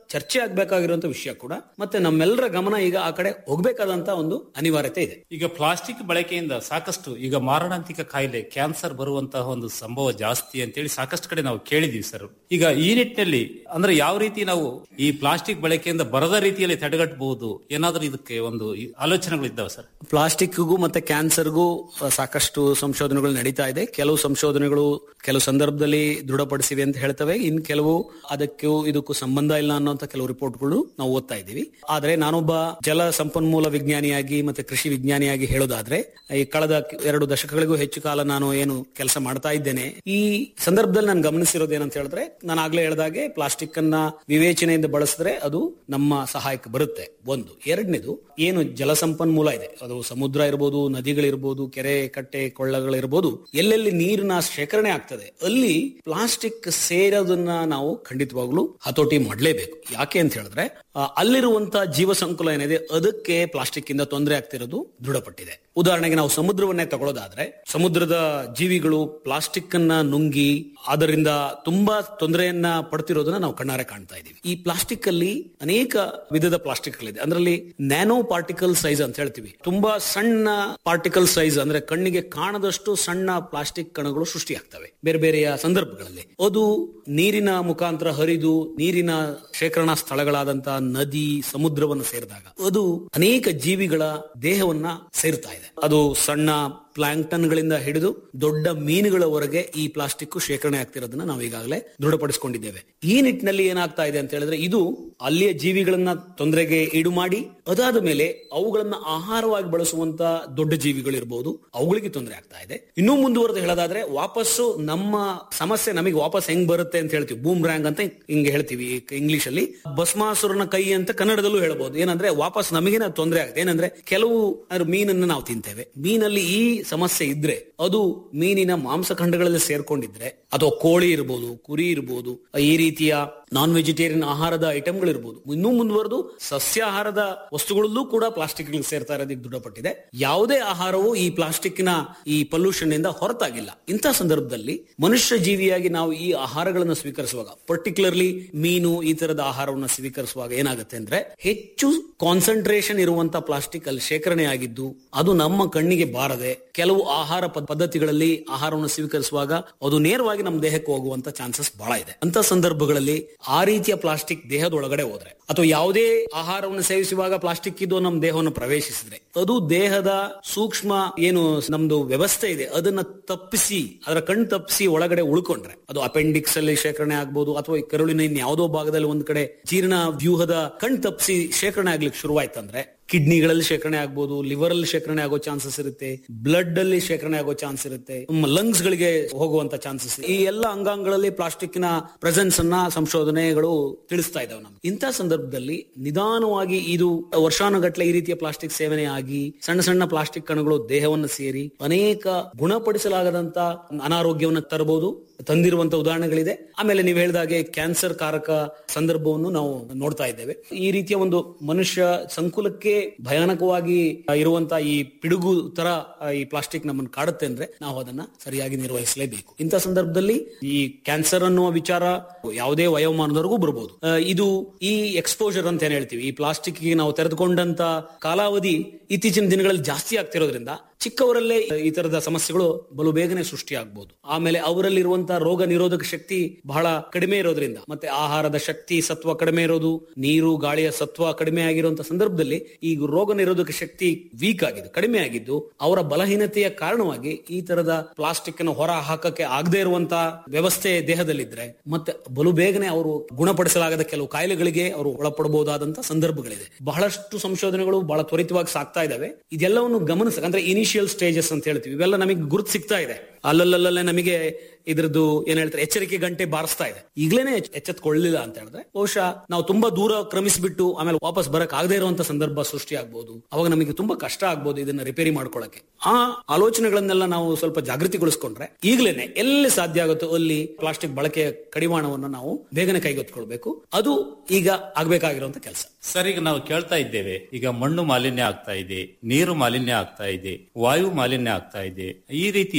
ಚರ್ಚೆ ಆಗ್ಬೇಕಾಗಿರುವಂತ ವಿಷಯ ಕೂಡ ಮತ್ತೆ ನಮ್ಮೆಲ್ಲರ ಗಮನ ಈಗ ಆ ಕಡೆ ಹೋಗ್ಬೇಕಾದಂತ ಒಂದು ಅನಿವಾರ್ಯತೆ ಇದೆ ಈಗ ಪ್ಲಾಸ್ಟಿಕ್ ಬಳಕೆಯಿಂದ ಸಾಕಷ್ಟು ಈಗ ಮಾರಣಾಂತಿಕ ಕಾಯಿಲೆ ಕ್ಯಾನ್ಸರ್ ಬರುವಂತಹ ಒಂದು ಸಂಭವ ಜಾಸ್ತಿ ಅಂತೇಳಿ ಸಾಕಷ್ಟು ಕಡೆ ನಾವು ಕೇಳಿದೀವಿ ಸರ್ ಈಗ ಈ ನಿಟ್ಟಿನಲ್ಲಿ ಅಂದ್ರೆ ಯಾವ ರೀತಿ ನಾವು ಈ ಪ್ಲಾಸ್ಟಿಕ್ ಬಳಕೆಯಿಂದ ಬರದ ರೀತಿಯಲ್ಲಿ ತಡೆಗಟ್ಟಬಹುದು ಏನಾದ್ರೂ ಇದಕ್ಕೆ ಒಂದು ಈ ಆಲೋಚನೆಗಳಿದ್ದಾವೆ ಸರ್ ಪ್ಲಾಸ್ಟಿಕ್ಗೂ ಮತ್ತೆ ಕ್ಯಾನ್ಸರ್ಗೂ ಸಾಕಷ್ಟು ಸಂಶೋಧನೆಗಳು ನಡೀತಾ ಇದೆ ಕೆಲವು ಸಂಶೋಧನೆಗಳು ಕೆಲವು ಸಂದರ್ಭದಲ್ಲಿ ದೃಢಪಡಿಸಿವೆ ಅಂತ ಹೇಳ್ತವೆ ಇನ್ ಕೆಲವು ಅದಕ್ಕೂ ಇದಕ್ಕೂ ಸಂಬಂಧ ಇಲ್ಲ ಅನ್ನೋಂತ ಕೆಲವು ರಿಪೋರ್ಟ್ಗಳು ನಾವು ಓದ್ತಾ ಇದ್ದೀವಿ ಆದ್ರೆ ನಾನೊಬ್ಬ ಜಲ ಸಂಪನ್ಮೂಲ ವಿಜ್ಞಾನಿಯಾಗಿ ಮತ್ತೆ ಕೃಷಿ ವಿಜ್ಞಾನಿಯಾಗಿ ಹೇಳೋದಾದ್ರೆ ಈ ಕಳೆದ ಎರಡು ದಶಕಗಳಿಗೂ ಹೆಚ್ಚು ಕಾಲ ನಾನು ಏನು ಕೆಲಸ ಮಾಡ್ತಾ ಇದ್ದೇನೆ ಈ ಸಂದರ್ಭದಲ್ಲಿ ನಾನು ಗಮನಿಸಿರೋದು ಏನಂತ ಹೇಳಿದ್ರೆ ನಾನು ಆಗ್ಲೇ ಹೇಳ್ದಾಗೆ ಪ್ಲಾಸ್ಟಿಕ್ ಅನ್ನ ವಿವೇಚನೆಯಿಂದ ಬಳಸಿದ್ರೆ ಅದು ನಮ್ಮ ಸಹಾಯಕ್ಕೆ ಬರುತ್ತೆ ಒಂದು ಎರಡನೇದು ಏನು ಜಲ ಸಂಪನ್ಮೂಲ ಇದೆ ಅದು ಸಮುದ್ರ ಇರ್ಬೋದು ನದಿಗಳಿರ್ಬೋದು ಕೆರೆ ಕಟ್ಟೆ ಕೊಳ್ಳಗಳಿರ್ಬೋದು ಎಲ್ಲೆಲ್ಲಿ ನೀರಿನ ಶೇಖರಣೆ ಆಗ್ತದೆ ಅಲ್ಲಿ ಪ್ಲಾಸ್ಟಿಕ್ ಸೇರೋದನ್ನ ನಾವು ಖಂಡಿತವಾಗ್ಲೂ ಹತೋಟಿ ಮಾಡಲೇಬೇಕು ಯಾಕೆ ಅಂತ ಹೇಳಿದ್ರೆ ಆ, ಅಲ್ಲಿರುವಂತ ಜೀವ ಸಂಕುಲ ಏನಿದೆ ಅದಕ್ಕೆ ಪ್ಲಾಸ್ಟಿಕ್ ಇಂದ ತೊಂದರೆ ಆಗ್ತಿರೋದು ದೃಢಪಟ್ಟಿದೆ ಉದಾಹರಣೆಗೆ ನಾವು ಸಮುದ್ರವನ್ನೇ ತಗೊಳ್ಳೋದಾದ್ರೆ ಸಮುದ್ರದ ಜೀವಿಗಳು ಪ್ಲಾಸ್ಟಿಕ್ ಅನ್ನ ನುಂಗಿ ಅದರಿಂದ ತುಂಬಾ ತೊಂದರೆಯನ್ನ ಪಡ್ತಿರೋದನ್ನ ನಾವು ಕಣ್ಣಾರೆ ಕಾಣ್ತಾ ಇದೀವಿ ಈ ಪ್ಲಾಸ್ಟಿಕ್ ಅಲ್ಲಿ ಅನೇಕ ವಿಧದ ಪ್ಲಾಸ್ಟಿಕ್ ಗಳಿದೆ ಅದರಲ್ಲಿ ನ್ಯಾನೋ ಪಾರ್ಟಿಕಲ್ ಸೈಜ್ ಅಂತ ಹೇಳ್ತೀವಿ ತುಂಬಾ ಸಣ್ಣ ಪಾರ್ಟಿಕಲ್ ಸೈಜ್ ಅಂದ್ರೆ ಕಣ್ಣಿಗೆ ಕಾಣದಷ್ಟು ಸಣ್ಣ ಪ್ಲಾಸ್ಟಿಕ್ ಕಣಗಳು ಸೃಷ್ಟಿಯಾಗ್ತವೆ ಬೇರೆ ಬೇರೆಯ ಸಂದರ್ಭಗಳಲ್ಲಿ ಅದು ನೀರಿನ ಮುಖಾಂತರ ಹರಿದು ನೀರಿನ ಶೇಖರಣಾ ಸ್ಥಳಗಳಾದಂತ ನದಿ ಸಮುದ್ರವನ್ನು ಸೇರಿದಾಗ ಅದು ಅನೇಕ ಜೀವಿಗಳ ದೇಹವನ್ನ ಸೇರ್ತಾ ಇದೆ ಅದು ಸಣ್ಣ ಪ್ಲಾಂಕ್ಟನ್ ಗಳಿಂದ ಹಿಡಿದು ದೊಡ್ಡ ಮೀನುಗಳವರೆಗೆ ಈ ಪ್ಲಾಸ್ಟಿಕ್ ಶೇಖರಣೆ ಆಗ್ತಿರೋದನ್ನ ನಾವು ಈಗಾಗಲೇ ದೃಢಪಡಿಸಿಕೊಂಡಿದ್ದೇವೆ ಈ ನಿಟ್ಟಿನಲ್ಲಿ ಏನಾಗ್ತಾ ಇದೆ ಅಂತ ಹೇಳಿದ್ರೆ ಇದು ಅಲ್ಲಿಯ ಜೀವಿಗಳನ್ನ ತೊಂದರೆಗೆ ಈಡು ಮಾಡಿ ಅದಾದ ಮೇಲೆ ಅವುಗಳನ್ನ ಆಹಾರವಾಗಿ ಬಳಸುವಂತ ದೊಡ್ಡ ಜೀವಿಗಳಿರ್ಬೋದು ಅವುಗಳಿಗೆ ತೊಂದರೆ ಆಗ್ತಾ ಇದೆ ಇನ್ನೂ ಮುಂದುವರೆದು ಹೇಳೋದಾದ್ರೆ ವಾಪಸ್ಸು ನಮ್ಮ ಸಮಸ್ಯೆ ನಮಗೆ ವಾಪಸ್ ಹೆಂಗ್ ಬರುತ್ತೆ ಅಂತ ಹೇಳ್ತೀವಿ ಬೂಮ್ ರ್ಯಾಂಗ್ ಅಂತ ಹಿಂಗೆ ಹೇಳ್ತೀವಿ ಇಂಗ್ಲಿಷ್ ಅಲ್ಲಿ ಭಸ್ಮಾಸುರನ ಕೈ ಅಂತ ಕನ್ನಡದಲ್ಲೂ ಹೇಳ್ಬೋದು ಏನಂದ್ರೆ ವಾಪಸ್ ನಮಗೇನ ತೊಂದರೆ ಆಗುತ್ತೆ ಏನಂದ್ರೆ ಕೆಲವು ಅದ್ರ ಮೀನನ್ನ ನಾವು ತಿಂತೇವೆ ಮೀನಲ್ಲಿ ಈ ಸಮಸ್ಯೆ ಇದ್ರೆ ಅದು ಮೀನಿನ ಮಾಂಸಖಂಡಗಳಲ್ಲಿ ಸೇರ್ಕೊಂಡಿದ್ರೆ ಅಥವಾ ಕೋಳಿ ಇರ್ಬೋದು ಕುರಿ ಇರ್ಬೋದು ಈ ರೀತಿಯ ನಾನ್ ವೆಜಿಟೇರಿಯನ್ ಆಹಾರದ ಐಟಮ್ಗಳು ಇರ್ಬೋದು ಇನ್ನೂ ಮುಂದುವರೆದು ಸಸ್ಯಾಹಾರದ ವಸ್ತುಗಳಲ್ಲೂ ಕೂಡ ಪ್ಲಾಸ್ಟಿಕ್ ಸೇರ್ತಾ ಇರೋದಕ್ಕೆ ದೃಢಪಟ್ಟಿದೆ ಯಾವುದೇ ಆಹಾರವು ಈ ಪ್ಲಾಸ್ಟಿಕ್ ನ ಈ ಪೊಲ್ಯೂಷನ್ ಇಂದ ಹೊರತಾಗಿಲ್ಲ ಇಂಥ ಸಂದರ್ಭದಲ್ಲಿ ಮನುಷ್ಯ ಜೀವಿಯಾಗಿ ನಾವು ಈ ಆಹಾರಗಳನ್ನು ಸ್ವೀಕರಿಸುವಾಗ ಪರ್ಟಿಕ್ಯುಲರ್ಲಿ ಮೀನು ಈ ತರದ ಆಹಾರವನ್ನು ಸ್ವೀಕರಿಸುವಾಗ ಏನಾಗುತ್ತೆ ಅಂದ್ರೆ ಹೆಚ್ಚು ಕಾನ್ಸಂಟ್ರೇಷನ್ ಇರುವಂತ ಪ್ಲಾಸ್ಟಿಕ್ ಅಲ್ಲಿ ಶೇಖರಣೆ ಆಗಿದ್ದು ಅದು ನಮ್ಮ ಕಣ್ಣಿಗೆ ಬಾರದೆ ಕೆಲವು ಆಹಾರ ಪದ್- ಪದ್ಧತಿಗಳಲ್ಲಿ ಆಹಾರವನ್ನು ಸ್ವೀಕರಿಸುವಾಗ ಅದು ನೇರವಾಗಿ ನಮ್ಮ ದೇಹಕ್ಕೆ ಹೋಗುವಂತ ಚಾನ್ಸಸ್ ಬಹಳ ಇದೆ ಅಂತ ಸಂದರ್ಭಗಳಲ್ಲಿ ಆ ರೀತಿಯ ಪ್ಲಾಸ್ಟಿಕ್ ದೇಹದೊಳಗಡೆ ಹೋದ್ರೆ ಅಥವಾ ಯಾವುದೇ ಆಹಾರವನ್ನು ಸೇವಿಸುವಾಗ ಪ್ಲಾಸ್ಟಿಕ್ ಇದು ನಮ್ಮ ದೇಹವನ್ನು ಪ್ರವೇಶಿಸಿದ್ರೆ ಅದು ದೇಹದ ಸೂಕ್ಷ್ಮ ಏನು ನಮ್ದು ವ್ಯವಸ್ಥೆ ಇದೆ ಅದನ್ನ ತಪ್ಪಿಸಿ ಅದರ ಕಣ್ ತಪ್ಪಿಸಿ ಒಳಗಡೆ ಉಳ್ಕೊಂಡ್ರೆ ಅದು ಅಪೆಂಡಿಕ್ಸ್ ಅಲ್ಲಿ ಶೇಖರಣೆ ಆಗ್ಬೋದು ಅಥವಾ ಈ ಕರುಳಿನ ಇನ್ ಯಾವುದೋ ಭಾಗದಲ್ಲಿ ಒಂದ್ ಕಡೆ ಜೀರ್ಣ ವ್ಯೂಹದ ಕಣ್ ತಪ್ಪಿಸಿ ಶೇಖರಣೆ ಆಗ್ಲಿಕ್ಕೆ ಶುರುವಾಯ್ತಂದ್ರೆ ಕಿಡ್ನಿಗಳಲ್ಲಿ ಶೇಖರಣೆ ಆಗ್ಬೋದು ಲಿವರ್ ಅಲ್ಲಿ ಶೇಖರಣೆ ಆಗೋ ಚಾನ್ಸಸ್ ಇರುತ್ತೆ ಬ್ಲಡ್ ಅಲ್ಲಿ ಶೇಖರಣೆ ಆಗೋ ಚಾನ್ಸ್ ಇರುತ್ತೆ ಲಂಗ್ಸ್ ಗಳಿಗೆ ಹೋಗುವಂತ ಚಾನ್ಸಸ್ ಈ ಎಲ್ಲ ಅಂಗಾಂಗಗಳಲ್ಲಿ ಪ್ಲಾಸ್ಟಿಕ್ ನ ಪ್ರೆಸೆನ್ಸ್ ಅನ್ನ ಸಂಶೋಧನೆಗಳು ತಿಳಿಸ್ತಾ ಇದಾವೆ ನಮ್ಗೆ ಇಂಥ ಸಂದರ್ಭದಲ್ಲಿ ನಿಧಾನವಾಗಿ ಇದು ವರ್ಷಾನುಗಟ್ಲೆ ಈ ರೀತಿಯ ಪ್ಲಾಸ್ಟಿಕ್ ಸೇವನೆ ಆಗಿ ಸಣ್ಣ ಸಣ್ಣ ಪ್ಲಾಸ್ಟಿಕ್ ಕಣಗಳು ದೇಹವನ್ನು ಸೇರಿ ಅನೇಕ ಗುಣಪಡಿಸಲಾಗದಂತ ಅನಾರೋಗ್ಯವನ್ನು ತರಬಹುದು ತಂದಿರುವಂತ ಉದಾಹರಣೆಗಳಿದೆ ಆಮೇಲೆ ನೀವು ಹೇಳಿದಾಗೆ ಕ್ಯಾನ್ಸರ್ ಕಾರಕ ಸಂದರ್ಭವನ್ನು ನಾವು ನೋಡ್ತಾ ಇದ್ದೇವೆ ಈ ರೀತಿಯ ಒಂದು ಮನುಷ್ಯ ಸಂಕುಲಕ್ಕೆ ಭಯಾನಕವಾಗಿ ಇರುವಂತ ಈ ಪಿಡುಗು ತರ ಈ ಪ್ಲಾಸ್ಟಿಕ್ ನಮ್ಮನ್ನು ಕಾಡುತ್ತೆ ಅಂದ್ರೆ ನಾವು ಅದನ್ನ ಸರಿಯಾಗಿ ನಿರ್ವಹಿಸಲೇಬೇಕು ಇಂಥ ಸಂದರ್ಭದಲ್ಲಿ ಈ ಕ್ಯಾನ್ಸರ್ ಅನ್ನುವ ವಿಚಾರ ಯಾವುದೇ ವಯೋಮಾನದವರೆಗೂ ಬರಬಹುದು ಆ, ಇದು ಈ ಎಕ್ಸ್ಪೋಜರ್ ಅಂತ ಏನ್ ಹೇಳ್ತೀವಿ ಈ ಪ್ಲಾಸ್ಟಿಕ್ ನಾವು ತೆರೆದುಕೊಂಡಂತ ಕಾಲಾವಧಿ ಇತ್ತೀಚಿನ ದಿನಗಳಲ್ಲಿ ಜಾಸ್ತಿ ಆಗ್ತಿರೋದ್ರಿಂದ ಚಿಕ್ಕವರಲ್ಲೇ ಈ ತರದ ಸಮಸ್ಯೆಗಳು ಬಲು ಬೇಗನೆ ಸೃಷ್ಟಿಯಾಗಬಹುದು ಆಮೇಲೆ ಅವರಲ್ಲಿರುವಂತಹ ರೋಗ ನಿರೋಧಕ ಶಕ್ತಿ ಬಹಳ ಕಡಿಮೆ ಇರೋದ್ರಿಂದ ಮತ್ತೆ ಆಹಾರದ ಶಕ್ತಿ ಸತ್ವ ಕಡಿಮೆ ಇರೋದು ನೀರು ಗಾಳಿಯ ಸತ್ವ ಕಡಿಮೆ ಆಗಿರುವಂತಹ ಸಂದರ್ಭದಲ್ಲಿ ಈ ರೋಗ ನಿರೋಧಕ ಶಕ್ತಿ ವೀಕ್ ಆಗಿದೆ ಕಡಿಮೆ ಆಗಿದ್ದು ಅವರ ಬಲಹೀನತೆಯ ಕಾರಣವಾಗಿ ಈ ತರದ ಪ್ಲಾಸ್ಟಿಕ್ ಅನ್ನು ಹೊರ ಹಾಕಕ್ಕೆ ಆಗದೆ ಇರುವಂತಹ ವ್ಯವಸ್ಥೆ ದೇಹದಲ್ಲಿದ್ರೆ ಮತ್ತೆ ಬಲು ಬೇಗನೆ ಅವರು ಗುಣಪಡಿಸಲಾಗದ ಕೆಲವು ಕಾಯಿಲೆಗಳಿಗೆ ಅವರು ಒಳಪಡಬಹುದಾದಂತಹ ಸಂದರ್ಭಗಳಿದೆ ಬಹಳಷ್ಟು ಸಂಶೋಧನೆಗಳು ಬಹಳ ತ್ವರಿತವಾಗಿ ಸಾಕ್ತಾ ಇದಾವೆ ಇದೆಲ್ಲವನ್ನು ಗಮನಿಸ ಅಂದ್ರೆ ಇನಿಷಿಯಲ್ ಸ್ಟೇಜಸ್ ಅಂತ ಹೇಳ್ತೀವಿ ಇವೆಲ್ಲ ನಮಗೆ ಗುರುತು ಸಿಗ್ತಾ ಇದೆ ಅಲ್ಲಲ್ಲಲ್ಲೇ ನಮಗೆ ಇದ್ರದ್ದು ಏನ್ ಹೇಳ್ತಾರೆ ಎಚ್ಚರಿಕೆ ಗಂಟೆ ಬಾರಿಸ್ತಾ ಇದೆ ಈಗಲೇನೆ ಎಚ್ಚೆತ್ಕೊಳ್ಳಿಲ್ಲ ಅಂತ ಹೇಳಿದ್ರೆ ಬಹುಶಃ ನಾವು ತುಂಬಾ ದೂರ ಕ್ರಮಿಸ್ಬಿಟ್ಟು ಆಮೇಲೆ ವಾಪಸ್ ಬರಕ್ ಆಗದೆ ಇರುವಂತ ಸಂದರ್ಭ ಸೃಷ್ಟಿ ಆಗ್ಬೋದು ಅವಾಗ ನಮಗೆ ತುಂಬಾ ಕಷ್ಟ ಆಗ್ಬೋದು ಇದನ್ನ ರಿಪೇರಿ ಮಾಡ್ಕೊಳ್ಳಕ್ಕೆ ಆ ಆಲೋಚನೆಗಳನ್ನೆಲ್ಲ ನಾವು ಸ್ವಲ್ಪ ಜಾಗೃತಿಗೊಳಿಸ್ಕೊಂಡ್ರೆ ಈಗಲೇನೆ ಎಲ್ಲಿ ಸಾಧ್ಯ ಆಗುತ್ತೋ ಅಲ್ಲಿ ಪ್ಲಾಸ್ಟಿಕ್ ಬಳಕೆಯ ಕಡಿವಾಣವನ್ನು ನಾವು ಬೇಗನೆ ಕೈಗೆತ್ತಿಕೊಳ್ಬೇಕು ಅದು ಈಗ ಆಗ್ಬೇಕಾಗಿರುವಂತ ಕೆಲಸ ಸರ್ ಈಗ ನಾವು ಕೇಳ್ತಾ ಇದ್ದೇವೆ ಈಗ ಮಣ್ಣು ಮಾಲಿನ್ಯ ಆಗ್ತಾ ಇದೆ ನೀರು ಮಾಲಿನ್ಯ ಆಗ್ತಾ ಇದೆ ವಾಯು ಮಾಲಿನ್ಯ ಆಗ್ತಾ ಇದೆ ಈ ರೀತಿ ಪರಿಸರ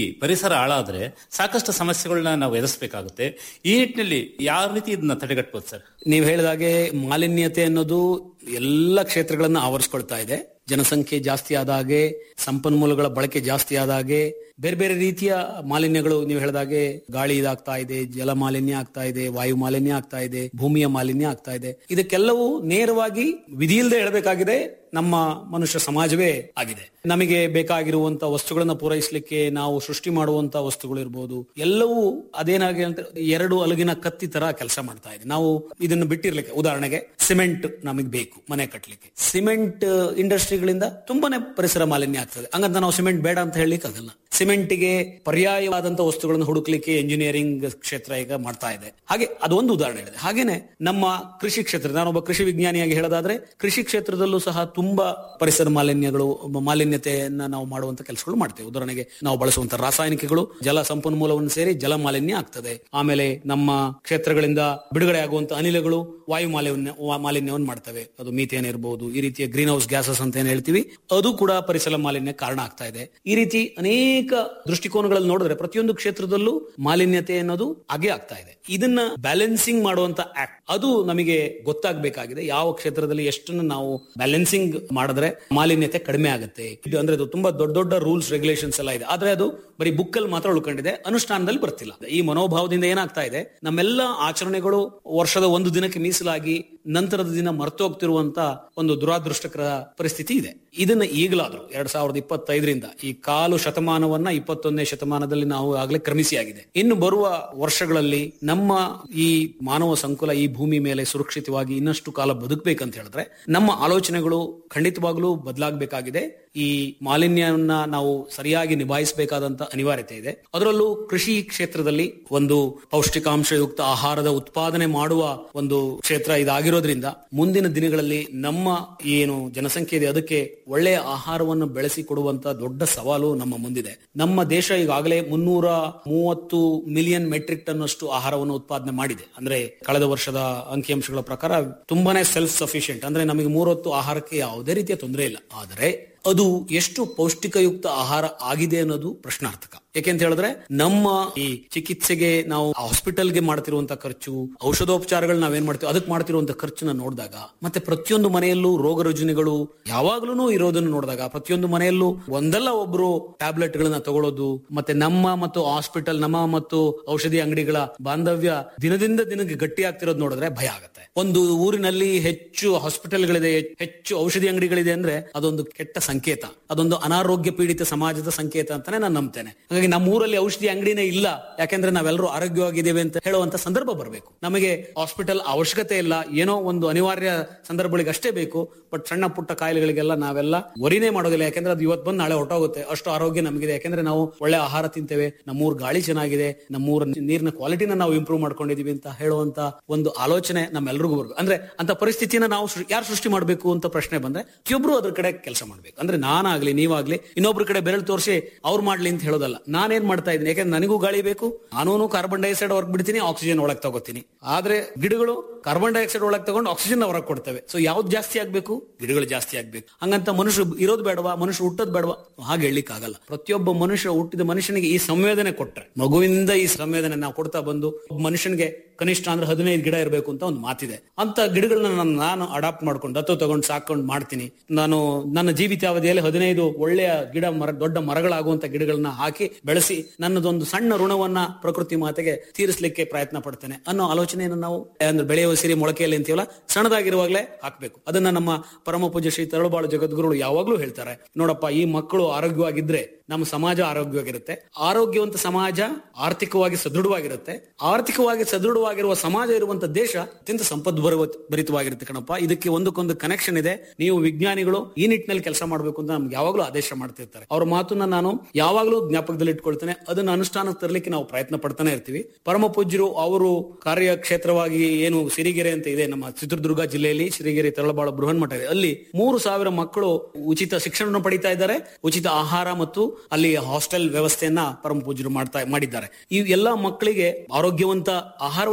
ಪರಿಸರ ಹಾಳಾದ್ರೆ ಸಾಕಷ್ಟು ಸಮಸ್ಯೆಗಳನ್ನ ನಾವು ಎದುರಿಸಬೇಕಾಗುತ್ತೆ ಈ ನಿಟ್ಟಿನಲ್ಲಿ ಯಾವ ರೀತಿ ಇದನ್ನ ತಡೆಗಟ್ಟಬಹುದು ಸರ್ ನೀವು ಹೇಳಿದಾಗೆ ಮಾಲಿನ್ಯತೆ ಅನ್ನೋದು ಎಲ್ಲ ಕ್ಷೇತ್ರಗಳನ್ನ ಆವರಿಸ್ಕೊಳ್ತಾ ಇದೆ ಜನಸಂಖ್ಯೆ ಜಾಸ್ತಿ ಆದಾಗೆ ಸಂಪನ್ಮೂಲಗಳ ಬಳಕೆ ಜಾಸ್ತಿ ಆದಾಗೆ ಬೇರೆ ಬೇರೆ ರೀತಿಯ ಮಾಲಿನ್ಯಗಳು ನೀವು ಹೇಳಿದಾಗೆ ಗಾಳಿ ಇದಾಗ್ತಾ ಇದೆ ಜಲ ಮಾಲಿನ್ಯ ಆಗ್ತಾ ಇದೆ ವಾಯು ಮಾಲಿನ್ಯ ಆಗ್ತಾ ಇದೆ ಭೂಮಿಯ ಮಾಲಿನ್ಯ ಆಗ್ತಾ ಇದೆ ಇದಕ್ಕೆಲ್ಲವೂ ನೇರವಾಗಿ ವಿಧಿ ಇಲ್ಲದೆ ಹೇಳಬೇಕಾಗಿದೆ ನಮ್ಮ ಮನುಷ್ಯ ಸಮಾಜವೇ ಆಗಿದೆ ನಮಗೆ ಬೇಕಾಗಿರುವಂತ ವಸ್ತುಗಳನ್ನ ಪೂರೈಸಲಿಕ್ಕೆ ನಾವು ಸೃಷ್ಟಿ ಮಾಡುವಂತ ವಸ್ತುಗಳು ಇರ್ಬೋದು ಎಲ್ಲವೂ ಅದೇನಾಗಿದೆ ಅಂತ ಎರಡು ಅಲುಗಿನ ಕತ್ತಿ ತರ ಕೆಲಸ ಮಾಡ್ತಾ ಇದೆ ನಾವು ಇದನ್ನು ಬಿಟ್ಟಿರ್ಲಿಕ್ಕೆ ಉದಾಹರಣೆಗೆ ಸಿಮೆಂಟ್ ನಮಗೆ ಬೇಕು ಮನೆ ಕಟ್ಟಲಿಕ್ಕೆ ಸಿಮೆಂಟ್ ಇಂಡಸ್ಟ್ರಿಗಳಿಂದ ತುಂಬಾನೇ ಪರಿಸರ ಮಾಲಿನ್ಯ ಆಗ್ತದೆ ಹಂಗಂತ ನಾವು ಸಿಮೆಂಟ್ ಬೇಡ ಅಂತ ಹೇಳಲಿಕ್ಕೆ ಆಗಲ್ಲ ಸಿಮೆಂಟ್ಗೆ ಪರ್ಯಾಯವಾದಂತ ವಸ್ತುಗಳನ್ನು ಹುಡುಕ್ಲಿಕ್ಕೆ ಇಂಜಿನಿಯರಿಂಗ್ ಕ್ಷೇತ್ರ ಈಗ ಮಾಡ್ತಾ ಇದೆ ಹಾಗೆ ಅದೊಂದು ಉದಾಹರಣೆ ಇದೆ ಹಾಗೇನೆ ನಮ್ಮ ಕೃಷಿ ಕ್ಷೇತ್ರ ನಾನೊಬ್ಬ ಕೃಷಿ ವಿಜ್ಞಾನಿಯಾಗಿ ಹೇಳೋದಾದ್ರೆ ಕೃಷಿ ಕ್ಷೇತ್ರದಲ್ಲೂ ಸಹ ತುಂಬಾ ಪರಿಸರ ಮಾಲಿನ್ಯಗಳು ಮಾಲಿನ್ಯತೆಯನ್ನ ನಾವು ಮಾಡುವಂತ ಕೆಲಸಗಳು ಮಾಡ್ತೇವೆ ಉದಾಹರಣೆಗೆ ನಾವು ಬಳಸುವಂತ ರಾಸಾಯನಿಕಗಳು ಜಲ ಸಂಪನ್ಮೂಲವನ್ನು ಸೇರಿ ಜಲ ಮಾಲಿನ್ಯ ಆಗ್ತದೆ ಆಮೇಲೆ ನಮ್ಮ ಕ್ಷೇತ್ರಗಳಿಂದ ಬಿಡುಗಡೆ ಆಗುವಂತ ಅನಿಲಗಳು ವಾಯು ಮಾಲಿನ್ಯ ವಾ- ಮಾಲಿನ್ಯವನ್ನು ಮಾಡ್ತವೆ ಅದು ಮೀಥೇನ್ ಇರಬಹುದು ಈ ರೀತಿಯ ಗ್ರೀನ್ ಹೌಸ್ ಗ್ಯಾಸಸ್ ಅಂತ ಏನ್ ಹೇಳ್ತೀವಿ ಅದು ಕೂಡ ಪರಿಸರ ಮಾಲಿನ್ಯ ಕಾರಣ ಆಗ್ತಾ ಇದೆ ಈ ರೀತಿ ಅನೇಕ ದೃಷ್ಟಿಕೋನಗಳಲ್ಲಿ ನೋಡಿದ್ರೆ ಪ್ರತಿಯೊಂದು ಕ್ಷೇತ್ರದಲ್ಲೂ ಮಾಲಿನ್ಯತೆ ಅನ್ನೋದು ಹಾಗೆ ಆಗ್ತಾ ಇದೆ ಇದನ್ನ ಬ್ಯಾಲೆನ್ಸಿಂಗ್ ಮಾಡುವಂತ ಆಕ್ಟ್ ಅದು ನಮಗೆ ಗೊತ್ತಾಗಬೇಕಾಗಿದೆ ಯಾವ ಕ್ಷೇತ್ರದಲ್ಲಿ ಎಷ್ಟನ್ನು ನಾವು ಬ್ಯಾಲೆನ್ಸಿಂಗ್ ಮಾಡಿದ್ರೆ ಮಾಲಿನ್ಯತೆ ಕಡಿಮೆ ಆಗುತ್ತೆ ಇದು ಅಂದ್ರೆ ಅದು ತುಂಬಾ ದೊಡ್ಡ ದೊಡ್ಡ ರೂಲ್ಸ್ ರೆಗ್ಯುಲೇಷನ್ಸ್ ಎಲ್ಲ ಇದೆ ಆದ್ರೆ ಅದು ಬರೀ ಬುಕ್ ಅಲ್ಲಿ ಮಾತ್ರ ಉಳ್ಕೊಂಡಿದೆ ಅನುಷ್ಠಾನದಲ್ಲಿ ಬರ್ತಿಲ್ಲ ಈ ಮನೋಭಾವದಿಂದ ಏನಾಗ್ತಾ ಇದೆ ನಮ್ಮೆಲ್ಲ ಆಚರಣೆಗಳು ವರ್ಷದ ಒಂದು ದಿನಕ್ಕೆ ಮೀಸಲಾಗಿ ನಂತರದ ದಿನ ಮರ್ತೋಗ್ತಿರುವಂತ ಒಂದು ದುರಾದೃಷ್ಟಕರ ಪರಿಸ್ಥಿತಿ ಇದೆ ಇದನ್ನ ಈಗಲಾದ್ರೂ ಎರಡ್ ಸಾವಿರದ ಇಪ್ಪತ್ತೈದರಿಂದ ಈ ಕಾಲು ಶತಮಾನವನ್ನ ಇಪ್ಪತ್ತೊಂದನೇ ಶತಮಾನದಲ್ಲಿ ನಾವು ಆಗ್ಲೇ ಕ್ರಮಿಸಿ ಆಗಿದೆ ಇನ್ನು ಬರುವ ವರ್ಷಗಳಲ್ಲಿ ನಮ್ಮ ಈ ಮಾನವ ಸಂಕುಲ ಈ ಭೂಮಿ ಮೇಲೆ ಸುರಕ್ಷಿತವಾಗಿ ಇನ್ನಷ್ಟು ಕಾಲ ಬದುಕಬೇಕಂತ ಹೇಳಿದ್ರೆ ನಮ್ಮ ಆಲೋಚನೆಗಳು ಖಂಡಿತವಾಗ್ಲೂ ಬದಲಾಗಬೇಕಾಗಿದೆ ಈ ಮಾಲಿನ್ಯವನ್ನ ನಾವು ಸರಿಯಾಗಿ ನಿಭಾಯಿಸಬೇಕಾದಂತ ಅನಿವಾರ್ಯತೆ ಇದೆ ಅದರಲ್ಲೂ ಕೃಷಿ ಕ್ಷೇತ್ರದಲ್ಲಿ ಒಂದು ಪೌಷ್ಟಿಕಾಂಶಯುಕ್ತ ಆಹಾರದ ಉತ್ಪಾದನೆ ಮಾಡುವ ಒಂದು ಕ್ಷೇತ್ರ ಇದಾಗಿರೋದ್ರಿಂದ ಮುಂದಿನ ದಿನಗಳಲ್ಲಿ ನಮ್ಮ ಏನು ಜನಸಂಖ್ಯೆ ಇದೆ ಅದಕ್ಕೆ ಒಳ್ಳೆಯ ಆಹಾರವನ್ನು ಬೆಳೆಸಿ ಕೊಡುವಂತ ದೊಡ್ಡ ಸವಾಲು ನಮ್ಮ ಮುಂದಿದೆ ನಮ್ಮ ದೇಶ ಈಗಾಗಲೇ ಮುನ್ನೂರ ಮೂವತ್ತು ಮಿಲಿಯನ್ ಮೆಟ್ರಿಕ್ ಟನ್ ಅಷ್ಟು ಆಹಾರವನ್ನು ಉತ್ಪಾದನೆ ಮಾಡಿದೆ ಅಂದ್ರೆ ಕಳೆದ ವರ್ಷದ ಅಂಕಿಅಂಶಗಳ ಪ್ರಕಾರ ತುಂಬಾನೇ ಸೆಲ್ಫ್ ಸಫಿಶಿಯಂಟ್ ಅಂದ್ರೆ ನಮಗೆ ಮೂರೊತ್ತು ಆಹಾರಕ್ಕೆ ಯಾವುದೇ ರೀತಿಯ ತೊಂದರೆ ಇಲ್ಲ ಆದರೆ ಅದು ಎಷ್ಟು ಪೌಷ್ಟಿಕಯುಕ್ತ ಆಹಾರ ಆಗಿದೆ ಅನ್ನೋದು ಪ್ರಶ್ನಾರ್ಥಕ ಯಾಕೆಂತ ಹೇಳಿದ್ರೆ ನಮ್ಮ ಈ ಚಿಕಿತ್ಸೆಗೆ ನಾವು ಹಾಸ್ಪಿಟಲ್ಗೆ ಮಾಡ್ತಿರುವಂತ ಖರ್ಚು ಔಷಧೋಪಚಾರಗಳು ನಾವೇನ್ ಮಾಡ್ತೀವಿ ಅದಕ್ಕೆ ಮಾಡ್ತಿರುವಂತ ಖರ್ಚನ್ನ ನೋಡಿದಾಗ ಮತ್ತೆ ಪ್ರತಿಯೊಂದು ಮನೆಯಲ್ಲೂ ರೋಗ ರುಜಿನಗಳು ಯಾವಾಗ್ಲೂ ಇರೋದನ್ನು ನೋಡಿದಾಗ ಪ್ರತಿಯೊಂದು ಮನೆಯಲ್ಲೂ ಒಂದಲ್ಲ ಒಬ್ರು ಟ್ಯಾಬ್ಲೆಟ್ ಗಳನ್ನ ತಗೊಳ್ಳೋದು ಮತ್ತೆ ನಮ್ಮ ಮತ್ತು ಹಾಸ್ಪಿಟಲ್ ನಮ್ಮ ಮತ್ತು ಔಷಧಿ ಅಂಗಡಿಗಳ ಬಾಂಧವ್ಯ ದಿನದಿಂದ ದಿನಕ್ಕೆ ಗಟ್ಟಿ ಆಗ್ತಿರೋದು ನೋಡಿದ್ರೆ ಭಯ ಆಗುತ್ತೆ ಒಂದು ಊರಿನಲ್ಲಿ ಹೆಚ್ಚು ಹಾಸ್ಪಿಟಲ್ಗಳಿದೆ ಹೆಚ್ಚು ಔಷಧಿ ಅಂಗಡಿಗಳಿದೆ ಅಂದ್ರೆ ಅದೊಂದು ಕೆಟ್ಟ ಸಂಕೇತ ಅದೊಂದು ಅನಾರೋಗ್ಯ ಪೀಡಿತ ಸಮಾಜದ ಸಂಕೇತ ಅಂತಾನೆ ನಾನು ನಂಬ್ತೇನೆ ಹಾಗಾಗಿ ನಮ್ಮ ಊರಲ್ಲಿ ಔಷಧಿ ಅಂಗಡಿನೇ ಇಲ್ಲ ಯಾಕೆಂದ್ರೆ ನಾವೆಲ್ಲರೂ ಆರೋಗ್ಯವಾಗಿದ್ದೇವೆ ಅಂತ ಹೇಳುವಂತ ಸಂದರ್ಭ ಬರಬೇಕು ನಮಗೆ ಹಾಸ್ಪಿಟಲ್ ಅವಶ್ಯಕತೆ ಇಲ್ಲ ಏನೋ ಒಂದು ಅನಿವಾರ್ಯ ಸಂದರ್ಭಗಳಿಗೆ ಅಷ್ಟೇ ಬೇಕು ಬಟ್ ಸಣ್ಣ ಪುಟ್ಟ ಕಾಯಿಲೆಗಳಿಗೆಲ್ಲ ನಾವೆಲ್ಲ ವರಿನೇ ಮಾಡೋದಿಲ್ಲ ಯಾಕೆಂದ್ರೆ ಅದು ಇವತ್ತು ಬಂದು ನಾಳೆ ಹೊರಟೋಗುತ್ತೆ ಅಷ್ಟು ಆರೋಗ್ಯ ನಮಗಿದೆ ಯಾಕೆಂದ್ರೆ ನಾವು ಒಳ್ಳೆ ಆಹಾರ ತಿಂತೇವೆ ನಮ್ಮೂರ್ ಗಾಳಿ ಚೆನ್ನಾಗಿದೆ ನಮ್ಮೂರ ನೀರಿನ ಕ್ವಾಲಿಟಿನ ನಾವು ಇಂಪ್ರೂವ್ ಮಾಡ್ಕೊಂಡಿದೀವಿ ಅಂತ ಹೇಳುವಂತ ಒಂದು ಆಲೋಚನೆ ನಮ್ಮೆಲ್ರಿಗೂ ಬರ್ಬೇಕು ಅಂದ್ರೆ ಅಂತ ಪರಿಸ್ಥಿತಿನ ನಾವು ಯಾರು ಸೃಷ್ಟಿ ಮಾಡಬೇಕು ಅಂತ ಪ್ರಶ್ನೆ ಬಂದ್ರೆ ಪ್ರತಿಯೊಬ್ರು ಅದ್ರ ಕಡೆ ಕೆಲಸ ಮಾಡ್ಬೇಕು ಅಂದ್ರೆ ನಾನಾಗ್ಲಿ ನೀವಾಗ್ಲಿ ಇನ್ನೊಬ್ರ ಕಡೆ ಬೆರಳು ತೋರಿಸಿ ಅವ್ರು ಮಾಡ್ಲಿ ಅಂತ ಹೇಳೋದಲ್ಲ ನಾನೇನ್ ಮಾಡ್ತಾ ಇದ್ದೀನಿ ಯಾಕಂದ್ರೆ ನನಗೂ ಗಾಳಿ ಬೇಕು ನಾನು ಕಾರ್ಬನ್ ಡೈಆಕ್ಸೈಡ್ ಹೊರಗೆ ಬಿಡ್ತೀನಿ ಆಕ್ಸಿಜನ್ ಒಳಗೆ ತಗೋತೀನಿ ಆದ್ರೆ ಗಿಡಗಳು ಕಾರ್ಬನ್ ಡೈಆಕ್ಸೈಡ್ ಒಳಗೆ ತಗೊಂಡು ಆಕ್ಸಿಜನ್ ಹೊರಗೆ ಕೊಡ್ತವೆ ಸೊ ಯಾವ್ದು ಜಾಸ್ತಿ ಆಗ್ಬೇಕು ಗಿಡಗಳು ಜಾಸ್ತಿ ಆಗ್ಬೇಕು ಹಂಗಂತ ಮನುಷ್ಯ ಇರೋದು ಬೇಡವಾ ಮನುಷ್ಯ ಹುಟ್ಟೋದು ಬೇಡವಾ ಹಾಗೆ ಹೇಳಲಿಕ್ಕೆ ಆಗಲ್ಲ ಪ್ರತಿಯೊಬ್ಬ ಮನುಷ್ಯ ಹುಟ್ಟಿದ ಮನುಷ್ಯನಿಗೆ ಈ ಸಂವೇದನೆ ಕೊಟ್ರೆ ಮಗುವಿನಿಂದ ಈ ಸಂವೇದನೆ ನಾವು ಕೊಡ್ತಾ ಬಂದು ಒಬ್ಬ ಮನುಷ್ಯನಿಗೆ ಕನಿಷ್ಠ ಅಂದ್ರೆ ಹದಿನೈದು ಗಿಡ ಇರಬೇಕು ಅಂತ ಒಂದು ಮಾತಿದೆ ಅಂತ ಗಿಡಗಳನ್ನ ನಾನು ನಾನು ಅಡಾಪ್ಟ್ ಮಾಡ್ಕೊಂಡು ದತ್ತು ತಗೊಂಡು ಸಾಕೊಂಡು ಮಾಡ್ತೀನಿ ನಾನು ನನ್ನ ಜೀವಿತಾವಧಿಯಲ್ಲಿ ಹದಿನೈದು ಒಳ್ಳೆಯ ಗಿಡ ಮರ ದೊಡ್ಡ ಮರಗಳಾಗುವಂತ ಗಿಡಗಳನ್ನ ಹಾಕಿ ಬೆಳೆಸಿ ನನ್ನದೊಂದು ಸಣ್ಣ ಋಣವನ್ನ ಪ್ರಕೃತಿ ಮಾತೆಗೆ ತೀರಿಸಲಿಕ್ಕೆ ಪ್ರಯತ್ನ ಪಡ್ತೇನೆ ಅನ್ನೋ ಆಲೋಚನೆಯನ್ನು ನಾವು ಅಂದ್ರೆ ಬೆಳೆಯುವ ಸಿರಿ ಮೊಳಕೆಯಲ್ಲಿ ಅಂತೀವಲ್ಲ ಸಣ್ಣದಾಗಿರುವಾಗಲೇ ಹಾಕ್ಬೇಕು ಅದನ್ನ ನಮ್ಮ ಪರಮ ಪೂಜ್ಯ ಶ್ರೀ ತರಳುಬಾಳು ಜಗದ್ಗುರುಗಳು ಯಾವಾಗ್ಲೂ ಹೇಳ್ತಾರೆ ನೋಡಪ್ಪ ಈ ಮಕ್ಕಳು ಆರೋಗ್ಯವಾಗಿದ್ರೆ ನಮ್ಮ ಸಮಾಜ ಆರೋಗ್ಯವಾಗಿರುತ್ತೆ ಆರೋಗ್ಯವಂತ ಸಮಾಜ ಆರ್ಥಿಕವಾಗಿ ಸದೃಢವಾಗಿರುತ್ತೆ ಆರ್ಥಿಕವಾಗಿ ಸದೃಢವಾಗಿರುವ ಸಮಾಜ ಇರುವಂತ ದೇಶ ಅತ್ಯಂತ ಸಂಪದ್ ಭರಿತವಾಗಿರುತ್ತೆ ಕಣಪ್ಪ ಇದಕ್ಕೆ ಒಂದಕ್ಕೊಂದು ಕನೆಕ್ಷನ್ ಇದೆ ನೀವು ವಿಜ್ಞಾನಿಗಳು ಈ ನಿಟ್ಟಿನಲ್ಲಿ ಕೆಲಸ ಮಾಡಬೇಕು ಅಂತ ನಮ್ಗೆ ಯಾವಾಗಲೂ ಆದೇಶ ಮಾಡ್ತಿರ್ತಾರೆ ಅವ್ರ ಮಾತನ್ನ ನಾನು ಯಾವಾಗಲೂ ಜ್ಞಾಪಕದಲ್ಲಿ ಇಟ್ಕೊಳ್ತೇನೆ ಅದನ್ನ ಅನುಷ್ಠಾನಕ್ಕೆ ತರಲಿಕ್ಕೆ ನಾವು ಪ್ರಯತ್ನ ಪಡ್ತಾನೆ ಇರ್ತೀವಿ ಪರಮ ಪೂಜ್ಯರು ಅವರು ಕಾರ್ಯಕ್ಷೇತ್ರವಾಗಿ ಏನು ಸಿರಿಗೆರೆ ಅಂತ ಇದೆ ನಮ್ಮ ಚಿತ್ರದುರ್ಗ ಜಿಲ್ಲೆಯಲ್ಲಿ ಸಿರಿಗೆರೆ ತರಳಬಾಳ ಬೃಹನ್ ಮಠ ಇದೆ ಅಲ್ಲಿ ಮೂರು ಸಾವಿರ ಮಕ್ಕಳು ಉಚಿತ ಶಿಕ್ಷಣವನ್ನು ಪಡಿತಾ ಇದ್ದಾರೆ ಉಚಿತ ಆಹಾರ ಮತ್ತು ಅಲ್ಲಿ ಹಾಸ್ಟೆಲ್ ವ್ಯವಸ್ಥೆಯನ್ನ ಪರಮ ಪೂಜ್ಯರು ಮಾಡ್ತಾ ಮಾಡಿದ್ದಾರೆ ಈ ಎಲ್ಲಾ ಮಕ್ಕಳಿಗೆ ಆರೋಗ್ಯವಂತ ಆಹಾರವನ್ನು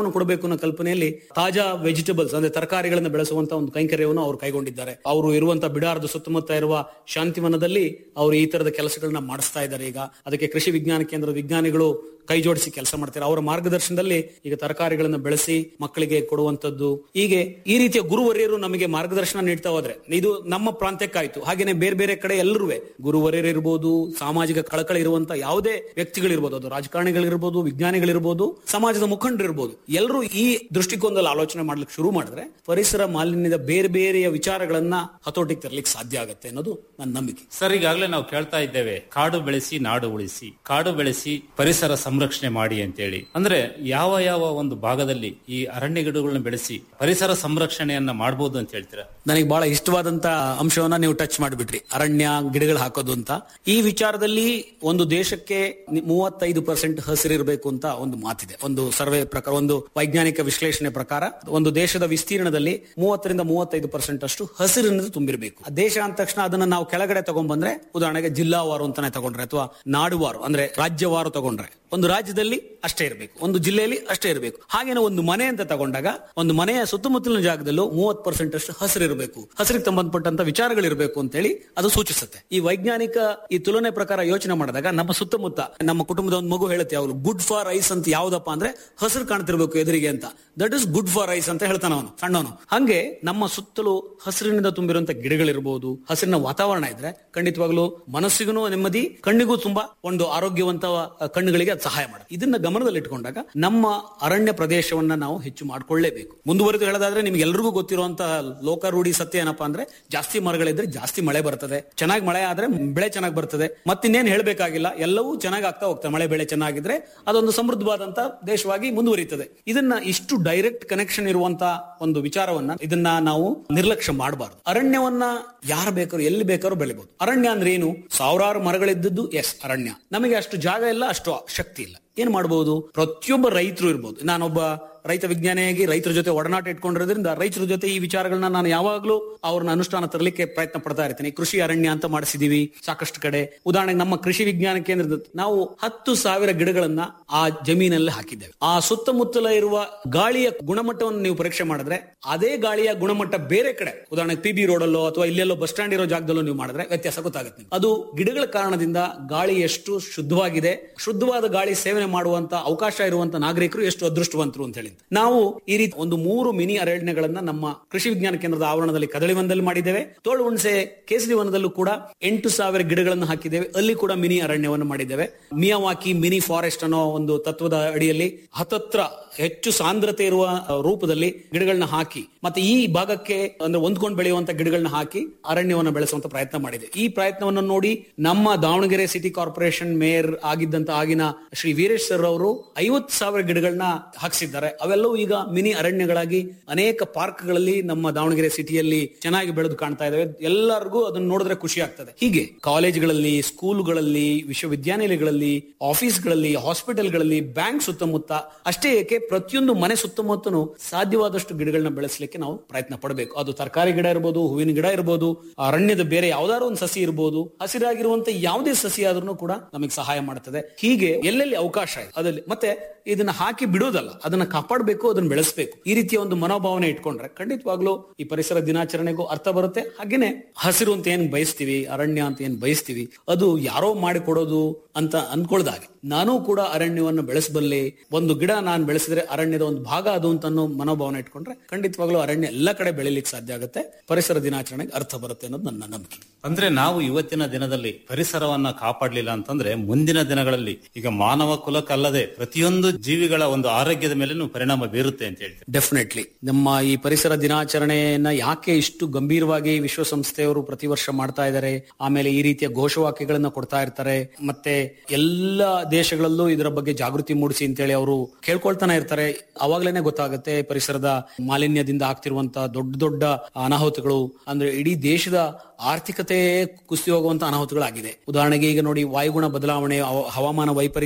ಪರಿಹಾರವನ್ನು ಕೊಡಬೇಕು ಅನ್ನೋ ಕಲ್ಪನೆಯಲ್ಲಿ ತಾಜಾ ವೆಜಿಟೇಬಲ್ಸ್ ಅಂದ್ರೆ ತರಕಾರಿಗಳನ್ನು ಬೆಳೆಸುವಂತ ಒಂದು ಕೈಂಕರ್ಯವನ್ನು ಅವರು ಕೈಗೊಂಡಿದ್ದಾರೆ ಅವರು ಇರುವಂತ ಬಿಡಾರದ ಸುತ್ತಮುತ್ತ ಇರುವ ಶಾಂತಿವನದಲ್ಲಿ ಅವರು ಈ ತರದ ಕೆಲಸಗಳನ್ನ ಮಾಡಿಸ್ತಾ ಇದ್ದಾರೆ ಈಗ ಅದಕ್ಕೆ ಕೃಷಿ ವಿಜ್ಞಾನ ಕೇಂದ್ರದ ವಿಜ್ಞಾನಿಗಳು ಕೈ ಜೋಡಿಸಿ ಕೆಲಸ ಮಾಡ್ತಾರೆ ಅವರ ಮಾರ್ಗದರ್ಶನದಲ್ಲಿ ಈಗ ತರಕಾರಿಗಳನ್ನು ಬೆಳೆಸಿ ಮಕ್ಕಳಿಗೆ ಕೊಡುವಂತದ್ದು ಹೀಗೆ ಈ ರೀತಿಯ ಗುರುವರ್ಯರು ನಮಗೆ ಮಾರ್ಗದರ್ಶನ ನೀಡ್ತಾ ಹೋದ್ರೆ ಇದು ನಮ್ಮ ಪ್ರಾಂತ್ಯಕ್ಕಾಯ್ತು ಹಾಗೇನೆ ಬೇರೆ ಬೇರೆ ಕಡೆ ಎಲ್ಲರೂ ಗುರುವರ್ಯರು ಇರ್ಬೋದು ಸಾಮಾಜಿಕ ಕಳಕಳಿ ಇರುವಂತ ಯಾವುದೇ ವ್ಯಕ್ತಿಗಳಿರ್ಬೋದು ಅದು ರಾಜಕಾರಣಿಗಳಿರ್ಬೋದು ವಿಜ್ಞಾನಿಗಳಿರ್ಬೋದು ಸಮಾಜದ ಮುಖಂಡರಿರ್ಬೋದು ಎಲ್ಲರೂ ಈ ದೃಷ್ಟಿಕೋನದಲ್ಲಿ ಆಲೋಚನೆ ಮಾಡ್ಲಿಕ್ಕೆ ಶುರು ಮಾಡಿದ್ರೆ ಪರಿಸರ ಮಾಲಿನ್ಯದ ಬೇರೆ ಬೇರೆಯ ವಿಚಾರಗಳನ್ನ ಹತೋಟಿಗೆ ತರಲಿಕ್ಕೆ ಸಾಧ್ಯ ಆಗುತ್ತೆ ಅನ್ನೋದು ನನ್ನ ನಂಬಿಕೆ ಸರ್ ಈಗಾಗಲೇ ನಾವು ಕೇಳ್ತಾ ಇದ್ದೇವೆ ಕಾಡು ಬೆಳೆಸಿ ನಾಡು ಉಳಿಸಿ ಕಾಡು ಬೆಳೆಸಿ ಪರಿಸರ ಸಂರಕ್ಷಣೆ ಮಾಡಿ ಅಂತೇಳಿ ಅಂದ್ರೆ ಯಾವ ಯಾವ ಒಂದು ಭಾಗದಲ್ಲಿ ಈ ಅರಣ್ಯ ಗಿಡಗಳನ್ನ ಬೆಳೆಸಿ ಪರಿಸರ ಸಂರಕ್ಷಣೆಯನ್ನ ಮಾಡಬಹುದು ಅಂತ ಹೇಳ್ತೀರಾ ನನಗೆ ಬಹಳ ಇಷ್ಟವಾದಂತ ಅಂಶವನ್ನ ನೀವು ಟಚ್ ಮಾಡಿಬಿಟ್ರಿ ಅರಣ್ಯ ಗಿಡಗಳು ಹಾಕೋದು ಅಂತ ಈ ವಿಚಾರದಲ್ಲಿ ಒಂದು ದೇಶಕ್ಕೆ ನಿ- ಮೂವತ್ತೈದು ಪರ್ಸೆಂಟ್ ಹಸಿರಿರಬೇಕು ಅಂತ ಒಂದು ಮಾತಿದೆ ಒಂದು ಸರ್ವೆ ಪ್ರಕಾರ ಒಂದು ವೈಜ್ಞಾನಿಕ ವಿಶ್ಲೇಷಣೆ ಪ್ರಕಾರ ಒಂದು ದೇಶದ ವಿಸ್ತೀರ್ಣದಲ್ಲಿ ಮೂವತ್ತರಿಂದ ಮೂವತ್ತೈದು ಪರ್ಸೆಂಟ್ ಅಷ್ಟು ಹಸಿರಿನಿಂದ ತುಂಬಿರಬೇಕು ಆ ದೇಶ ಅಂದ ತಕ್ಷಣ ಅದನ್ನ ನಾವು ಕೆಳಗಡೆ ತಗೊಂಡ್ಬಂದ್ರೆ ಉದಾಹರಣೆಗೆ ಜಿಲ್ಲಾವಾರು ಅಂತಾನೆ ತಗೊಂಡ್ರೆ ಅಥವಾ ನಾಡುವಾರು ಅಂದ್ರೆ ರಾಜ್ಯವಾರು ತಗೊಂಡ್ರೆ ಒಂದು ರಾಜ್ಯದಲ್ಲಿ ಅಷ್ಟೇ ಇರಬೇಕು ಒಂದು ಜಿಲ್ಲೆಯಲ್ಲಿ ಅಷ್ಟೇ ಇರಬೇಕು ಹಾಗೇನೆ ಒಂದು ಮನೆ ಅಂತ ತಗೊಂಡಾಗ ಒಂದು ಮನೆಯ ಸುತ್ತಮುತ್ತಲಿನ ಜಾಗದಲ್ಲೂ ಮೂವತ್ ಪರ್ಸೆಂಟ್ ಅಷ್ಟು ಹಸಿರಿರಬೇಕು ಹಸಿರಿಗೆ ಸಂಬಂಧಪಟ್ಟಂತ ವಿಚಾರಗಳಿರಬೇಕು ಅಂತೇಳಿ ಅದು ಸೂಚಿಸುತ್ತೆ ಈ ವೈಜ್ಞಾನಿಕ ಈ ತುಲನೆ ಪ್ರಕಾರ ಯೋಚನೆ ಮಾಡಿದಾಗ ನಮ್ಮ ಸುತ್ತಮುತ್ತ ನಮ್ಮ ಕುಟುಂಬದ ಒಂದು ಮಗು ಹೇಳುತ್ತೆ ಯಾವಾಗಲೂ ಗುಡ್ ಫಾರ್ ಐಸ್ ಅಂತ ಯಾವ್ದಪ್ಪ ಅಂದ್ರೆ ಹಸಿರು ಕಾಣ್ತಿರ್ಬೇಕು ಎದುರಿಗೆ ಅಂತ that is good for eyes ಅಂತ ಹೇಳ್ತಾನ ಅವನು ಸಣ್ಣವನು ಹಂಗೆ ನಮ್ಮ ಸುತ್ತಲೂ ಹಸಿರಿನಿಂದ ತುಂಬಿರುವಂತ ಗಿಡಗಳಿರ್ಬೋದು ಹಸಿರಿನ ವಾತಾವರಣ ಇದ್ರೆ ಖಂಡಿತವಾಗ್ಲೂ ಮನಸ್ಸಿಗೂ ನೆಮ್ಮದಿ ಕಣ್ಣಿಗೂ ತುಂಬಾ ಒಂದು ಆರೋಗ್ಯವಂತ ಅಹ್, ಕಣ್ಣುಗಳಿಗೆ ಅದು ಸಹಾಯ ಮಾಡುತ್ತೆ ಇದನ್ನ ಗಮನದಲ್ಲಿಟ್ಕೊಂಡಾಗ ನಮ್ಮ ಅರಣ್ಯ ಪ್ರದೇಶವನ್ನ ನಾವು ಹೆಚ್ಚು ಮಾಡ್ಕೊಳ್ಳೇಬೇಕು ಮುಂದುವರೆದು ಹೇಳೋದಾದ್ರೆ ನಿಮ್ಗೆ ಎಲ್ರಿಗೂ ಗೊತ್ತಿರುವಂತಹ ಲೋಕಾರೂಢಿ ಸತ್ಯ ಏನಪ್ಪಾ ಅಂದ್ರೆ ಜಾಸ್ತಿ ಮರಗಳಿದ್ರೆ ಜಾಸ್ತಿ ಮಳೆ ಬರ್ತದೆ ಚೆನ್ನಾಗಿ ಮಳೆ ಆದ್ರೆ ಬೆಳೆ ಚೆನ್ನಾಗಿ ಬರ್ತದೆ ಮತ್ತಿನ್ನೇನು ಹೇಳ್ಬೇಕಾಗಿಲ್ಲ ಎಲ್ಲವೂ ಚೆನ್ನಾಗಿ ಆಗ್ತಾ ಹೋಗ್ತದೆ ಮಳೆ ಬೆಳೆ ಚೆನ್ನಾಗಿದ್ರೆ ಅದೊಂದು ಸಮೃದ್ಧವಾದಂತ ದೇಶವಾಗಿ ಮುಂದುವರಿಯುತ್ತದೆ ಇದನ್ನ ಇಷ್ಟು ಡೈರೆಕ್ಟ್ ಕನೆಕ್ಷನ್ ಇರುವಂತ ಒಂದು ವಿಚಾರವನ್ನ ಇದನ್ನ ನಾವು ನಿರ್ಲಕ್ಷ್ಯ ಮಾಡಬಾರದು ಅರಣ್ಯವನ್ನ ಯಾರು ಬೇಕಾದ್ರೂ ಎಲ್ಲಿ ಬೇಕಾದ್ರೂ ಬೆಳಿಬಹುದು ಅರಣ್ಯ ಅಂದ್ರೆ ಏನು ಸಾವಿರಾರು ಮರಗಳಿದ್ದದ್ದು ಎಸ್ ಅರಣ್ಯ ನಮಗೆ ಅಷ್ಟು ಜಾಗ ಇಲ್ಲ ಅಷ್ಟು ಶಕ್ತಿ ಇಲ್ಲ ಏನ್ ಮಾಡಬಹುದು ಪ್ರತಿಯೊಬ್ಬ ರೈತರು ಇರ್ಬೋದು ನಾನೊಬ್ಬ ರೈತ ವಿಜ್ಞಾನಿಯಾಗಿ ರೈತರ ಜೊತೆ ಒಡನಾಟ ಇಟ್ಕೊಂಡಿರೋದ್ರಿಂದ ರೈತರ ಜೊತೆ ಈ ವಿಚಾರಗಳನ್ನ ನಾನು ಯಾವಾಗ್ಲೂ ಅವ್ರನ್ನ ಅನುಷ್ಠಾನ ತರಲಿಕ್ಕೆ ಪ್ರಯತ್ನ ಪಡ್ತಾ ಇರ್ತೀನಿ ಕೃಷಿ ಅರಣ್ಯ ಅಂತ ಮಾಡಿಸಿದೀವಿ ಸಾಕಷ್ಟು ಕಡೆ ಉದಾಹರಣೆಗೆ ನಮ್ಮ ಕೃಷಿ ವಿಜ್ಞಾನ ಕೇಂದ್ರದ ನಾವು ಹತ್ತು ಸಾವಿರ ಗಿಡಗಳನ್ನ ಆ ಜಮೀನಲ್ಲಿ ಹಾಕಿದ್ದೇವೆ ಆ ಸುತ್ತಮುತ್ತಲ ಇರುವ ಗಾಳಿಯ ಗುಣಮಟ್ಟವನ್ನು ನೀವು ಪರೀಕ್ಷೆ ಮಾಡಿದ್ರೆ ಅದೇ ಗಾಳಿಯ ಗುಣಮಟ್ಟ ಬೇರೆ ಕಡೆ ಉದಾಹರಣೆಗೆ ಪಿ ಬಿ ರೋಡಲ್ಲೋ ಅಥವಾ ಇಲ್ಲೆಲ್ಲೋ ಬಸ್ ಸ್ಟ್ಯಾಂಡ್ ಇರೋ ಜಾಗದಲ್ಲೋ ನೀವು ಮಾಡಿದ್ರೆ ವ್ಯತ್ಯಾಸ ಗೊತ್ತಾಗುತ್ತೆ ನಿಮ್ಗೆ. ಅದು ಗಿಡಗಳ ಕಾರಣದಿಂದ ಗಾಳಿ ಎಷ್ಟು ಶುದ್ಧವಾಗಿದೆ ಶುದ್ಧವಾದ ಗಾಳಿ ಸೇವನೆ ಮಾಡುವಂತ ಅವಕಾಶ ಇರುವಂತ ನಾಗರಿಕರು ಎಷ್ಟು ಅದೃಷ್ಟವಂತರು ಅಂತ ಹೇಳಿ ನಾವು ಈ ರೀತಿ ಒಂದು ಮೂರು ಮಿನಿ ಅರಣ್ಯಗಳನ್ನ ನಮ್ಮ ಕೃಷಿ ವಿಜ್ಞಾನ ಕೇಂದ್ರದ ಆವರಣದಲ್ಲಿ ಕದಳಿವನದಲ್ಲಿ ಮಾಡಿದ್ದೇವೆ ತೋಳು ಹುಣಸೆ ಕೇಸರಿ ವನದಲ್ಲೂ ಕೂಡ ಎಂಟು ಸಾವಿರ ಗಿಡಗಳನ್ನು ಹಾಕಿದ್ದೇವೆ ಅಲ್ಲಿ ಕೂಡ ಮಿನಿ ಅರಣ್ಯವನ್ನು ಮಾಡಿದ್ದೇವೆ ಮಿಯಾವಾಕಿ ಮಿನಿ ಫಾರೆಸ್ಟ್ ಅನ್ನೋ ಒಂದು ತತ್ವದ ಅಡಿಯಲ್ಲಿ ಹತ್ತತ್ರ ಹೆಚ್ಚು ಸಾಂದ್ರತೆ ಇರುವ ಆ, ರೂಪದಲ್ಲಿ ಗಿಡಗಳನ್ನ ಹಾಕಿ ಮತ್ತೆ ಈ ಭಾಗಕ್ಕೆ ಅಂದ್ರೆ ಹೊಂದ್ಕೊಂಡು ಬೆಳೆಯುವಂತ ಗಿಡಗಳನ್ನ ಹಾಕಿ ಅರಣ್ಯವನ್ನು ಬೆಳೆಸುವಂತ ಪ್ರಯತ್ನ ಮಾಡಿದೆ ಈ ಪ್ರಯತ್ನವನ್ನು ನೋಡಿ ನಮ್ಮ ದಾವಣಗೆರೆ ಸಿಟಿ ಕಾರ್ಪೊರೇಷನ್ ಮೇಯರ್ ಆಗಿದ್ದಂತ ಆಗಿನ ಶ್ರೀ ವೀರೇಶ್ ಸರ್ ಅವರು ಐವತ್ತು ಸಾವಿರ ಗಿಡಗಳನ್ನ ಹಾಕಿಸಿದ್ದಾರೆ ಅವೆಲ್ಲವೂ ಈಗ ಮಿನಿ ಅರಣ್ಯಗಳಾಗಿ ಅನೇಕ ಪಾರ್ಕ್ಗಳಲ್ಲಿ ನಮ್ಮ ದಾವಣಗೆರೆ ಸಿಟಿಯಲ್ಲಿ ಚೆನ್ನಾಗಿ ಬೆಳೆದು ಕಾಣ್ತಾ ಇದಾವೆ ಎಲ್ಲರಿಗೂ ಅದನ್ನ ನೋಡಿದ್ರೆ ಖುಷಿ ಆಗ್ತದೆ ಹೀಗೆ ಕಾಲೇಜ್ಗಳಲ್ಲಿ ಸ್ಕೂಲ್ಗಳಲ್ಲಿ ವಿಶ್ವವಿದ್ಯಾನಿಲಯಗಳಲ್ಲಿ ಆಫೀಸ್ಗಳಲ್ಲಿ ಹಾಸ್ಪಿಟಲ್ಗಳಲ್ಲಿ ಬ್ಯಾಂಕ್ ಸುತ್ತಮುತ್ತ ಅಷ್ಟೇ ಏಕೆ ಪ್ರತಿಯೊಂದು ಮನೆ ಸುತ್ತಮುತ್ತನು ಸಾಧ್ಯವಾದಷ್ಟು ಗಿಡಗಳನ್ನ ಬೆಳೆಸಲಿಕ್ಕೆ ನಾವು ಪ್ರಯತ್ನ ಪಡಬೇಕು ಅದು ತರಕಾರಿ ಗಿಡ ಇರಬಹುದು ಹೂವಿನ ಗಿಡ ಇರಬಹುದು ಅರಣ್ಯದ ಬೇರೆ ಯಾವ್ದಾದ್ರು ಒಂದು ಸಸಿ ಇರಬಹುದು ಹಸಿರಾಗಿರುವಂತ ಯಾವುದೇ ಸಸಿ ಆದ್ರೂ ಕೂಡ ನಮಗೆ ಸಹಾಯ ಮಾಡುತ್ತದೆ ಹೀಗೆ ಎಲ್ಲೆಲ್ಲಿ ಅವಕಾಶ ಇದೆ ಅದಲ್ಲಿ ಮತ್ತೆ ಇದನ್ನ ಹಾಕಿ ಬಿಡೋದಲ್ಲ ಅದನ್ನ ಕಾಪಾಡಬೇಕು ಅದನ್ನ ಬೆಳೆಸಬೇಕು ಈ ರೀತಿಯ ಒಂದು ಮನೋಭಾವನೆ ಇಟ್ಕೊಂಡ್ರೆ ಖಂಡಿತವಾಗ್ಲೂ ಈ ಪರಿಸರ ದಿನಾಚರಣೆಗೂ ಅರ್ಥ ಬರುತ್ತೆ ಹಾಗೇನೆ ಹಸಿರು ಅಂತ ಏನ್ ಬಯಸ್ತೀವಿ ಅರಣ್ಯ ಅಂತ ಏನ್ ಬಯಸ್ತೀವಿ ಅದು ಯಾರೋ ಮಾಡಿಕೊಡೋದು ಅಂತ ಅನ್ಕೊಳ್ದಾಗೆ ನಾನು ಕೂಡ ಅರಣ್ಯವನ್ನು ಬೆಳೆಸಬಲ್ಲೆ ಒಂದು ಗಿಡ ನಾನು ಬೆಳೆಸಿದ್ರೆ ಅರಣ್ಯದ ಒಂದು ಭಾಗ ಅದು ಅಂತ ಅನ್ನೋ ಮನೋಭಾವನೆ ಇಟ್ಕೊಂಡ್ರೆ ಖಂಡಿತವಾಗ್ಲೂ ಅರಣ್ಯ ಎಲ್ಲ ಕಡೆ ಬೆಳಿಲಿಕ್ಕೆ ಸಾಧ್ಯ ಆಗುತ್ತೆ ಪರಿಸರ ದಿನಾಚರಣೆಗೆ ಅರ್ಥ ಬರುತ್ತೆ ಅನ್ನೋದು ನನ್ನ ನಂಬಿಕೆ ಅಂದ್ರೆ ನಾವು ಇವತ್ತಿನ ದಿನದಲ್ಲಿ ಪರಿಸರವನ್ನ ಕಾಪಾಡಲಿಲ್ಲ ಅಂತಂದ್ರೆ ಮುಂದಿನ ದಿನಗಳಲ್ಲಿ ಈಗ ಮಾನವ ಕುಲಕ್ಕಲ್ಲದೆ ಪ್ರತಿಯೊಂದು ಜೀವಿಗಳ ಒಂದು ಆರೋಗ್ಯದ ಮೇಲೇನು ಪರಿಣಾಮ ಬೀರುತ್ತೆ ಅಂತ ಹೇಳ್ತಾರೆ ಡೆಫಿನೆಟ್ಲಿ ನಮ್ಮ ಈ ಪರಿಸರ ದಿನಾಚರಣೆಯನ್ನ ಯಾಕೆ ಇಷ್ಟು ಗಂಭೀರವಾಗಿ ವಿಶ್ವಸಂಸ್ಥೆಯವರು ಪ್ರತಿ ವರ್ಷ ಮಾಡ್ತಾ ಇದ್ದಾರೆ ಆಮೇಲೆ ಈ ರೀತಿಯ ಘೋಷವಾಕ್ಯಗಳನ್ನ ಕೊಡ್ತಾ ಇರ್ತಾರೆ ಮತ್ತೆ ಎಲ್ಲ ದೇಶಗಳಲ್ಲೂ ಇದರ ಬಗ್ಗೆ ಜಾಗೃತಿ ಮೂಡಿಸಿ ಅಂತೇಳಿ ಅವರು ಕೇಳ್ಕೊಳ್ತಾನೆ ಇರ್ತಾರೆ ಅವಾಗ್ಲೇನೆ ಗೊತ್ತಾಗುತ್ತೆ ಪರಿಸರದ ಮಾಲಿನ್ಯದಿಂದ ಆಗ್ತಿರುವಂತ ದೊಡ್ಡ ದೊಡ್ಡ ಅನಾಹುತಗಳು ಅಂದ್ರೆ ಇಡೀ ದೇಶದ ಆರ್ಥಿಕತೆ ಕುಸಿದು ಹೋಗುವಂತ ಅನಾಹುತಗಳಾಗಿದೆ ಉದಾಹರಣೆಗೆ ಈಗ ನೋಡಿ ವಾಯುಗುಣ ಬದಲಾವಣೆ ಹವ- ಹವಾಮಾನ ವೈಪರೀತ್ಯ ಅನ್ನೋದು